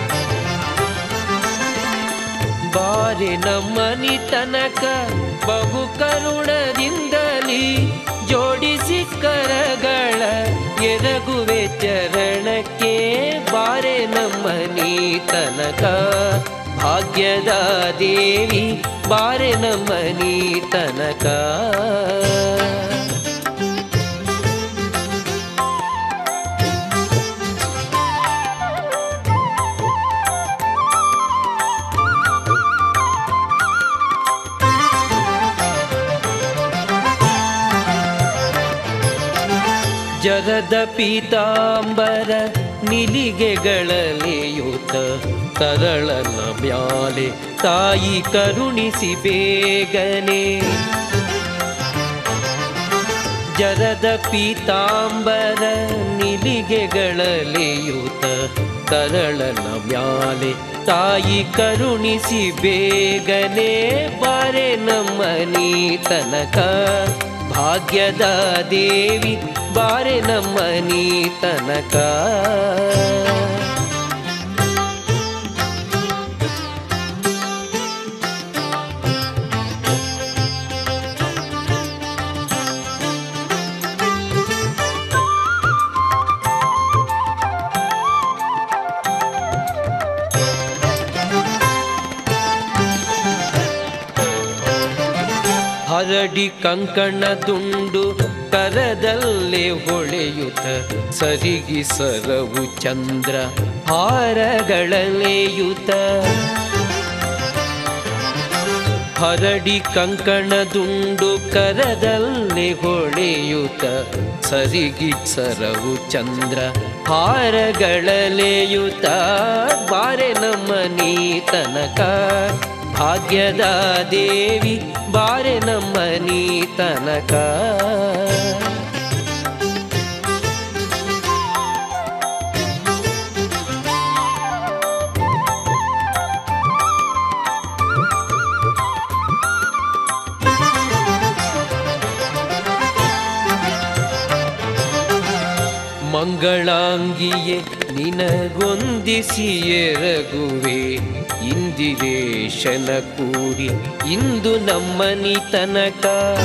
ಬಾರೆ ನಮ್ಮನಿ ತನಕ ಬಹು ಕರುಣದಿಂದಲಿ ಜೋಡಿಸಿ ಕರಗಳ ಎರಗುವೆ ಚರಣಕ್ಕೆ ಬಾರೆ ನಮ್ಮನಿ ತನಕ ಭಾಗ್ಯದ ದೇವಿ ಬಾರೆ ನಮ್ಮನಿ ತನಕ ಜಗದ ಪೀತಾಂಬರ ನಿಲಿಗೆಗಳಲಿಯುತ ತರಳನ ಮ್ಯಾಲೆ ತಾಯಿ ಕರುಣಿಸಿ ಬೇಗನೆ ಜರದ ಪೀತಾಂಬರ ನಿಲಿಗೆಗಳಲಿಯುತ ತರಳನ ಮ್ಯಾಲೆ ತಾಯಿ ಕರುಣಿಸಿ ಬೇಗನೆ ಬಾರೆ ನಮ್ಮನಿ ತನಕ ಭಾಗ್ಯದ ದೇವಿ ಬಾರೆ ನಮ್ಮನಿ ತನಕ ಹರಡಿ ಕಂಕಣ ದುಂಡು ಕರದಲ್ಲೇ ಹೊಳೆಯುತ್ತ ಸರಿಗಿ ಸರವು ಚಂದ್ರ ಹಾರಗಳಲೆಯುತ ಹರಡಿ ಕಂಕಣದುಂಡು ಕರದಲ್ಲೇ ಹೊಳೆಯುತ್ತ ಸರಿಗಿ ಸರವು ಚಂದ್ರ ಹಾರಗಳಲೆಯುತ ಬಾರೆ ನಮ್ಮ ನೀ ತನಕ ಭಾಗ್ಯದ ದೇವಿ ಬಾರೆ ನಮ್ಮ ನೀ ತನಕ ಮಂಗಳಾಂಗಿಯೇ ನಿನಗೊಂದಿಸಿ ಎರಗುವೆ ಇಂದಿರೇಶನ ಕೂಡಿ ಇಂದು ನಮ್ಮನಿ ತನಕ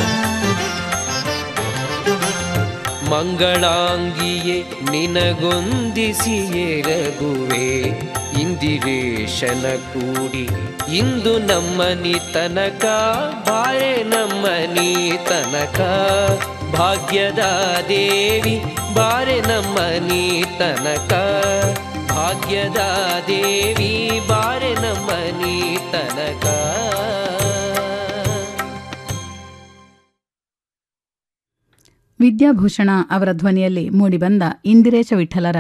ಮಂಗಳಾಂಗಿಯೇ ನಿನಗೊಂದಿಸಿ ಎರಗುವೆ ಇಂದಿರೇಶನ ಕೂಡಿ ಇಂದು ನಮ್ಮನಿ ತನಕ ಬಾರೆ ನಮ್ಮನಿ ತನಕ ಭಾಗ್ಯದ ದೇವಿ ಬಾರೆ ನಮ್ಮನಿ ತನಕ ಭಾಗ್ಯದ ದೇವಿ ಬಾರೆ ನಮ್ಮನಿ ತನಕ ವಿದ್ಯಾಭೂಷಣ ಅವರ ಧ್ವನಿಯಲ್ಲಿ ಮೂಡಿಬಂದ ಇಂದಿರೇಶ ವಿಠಲರ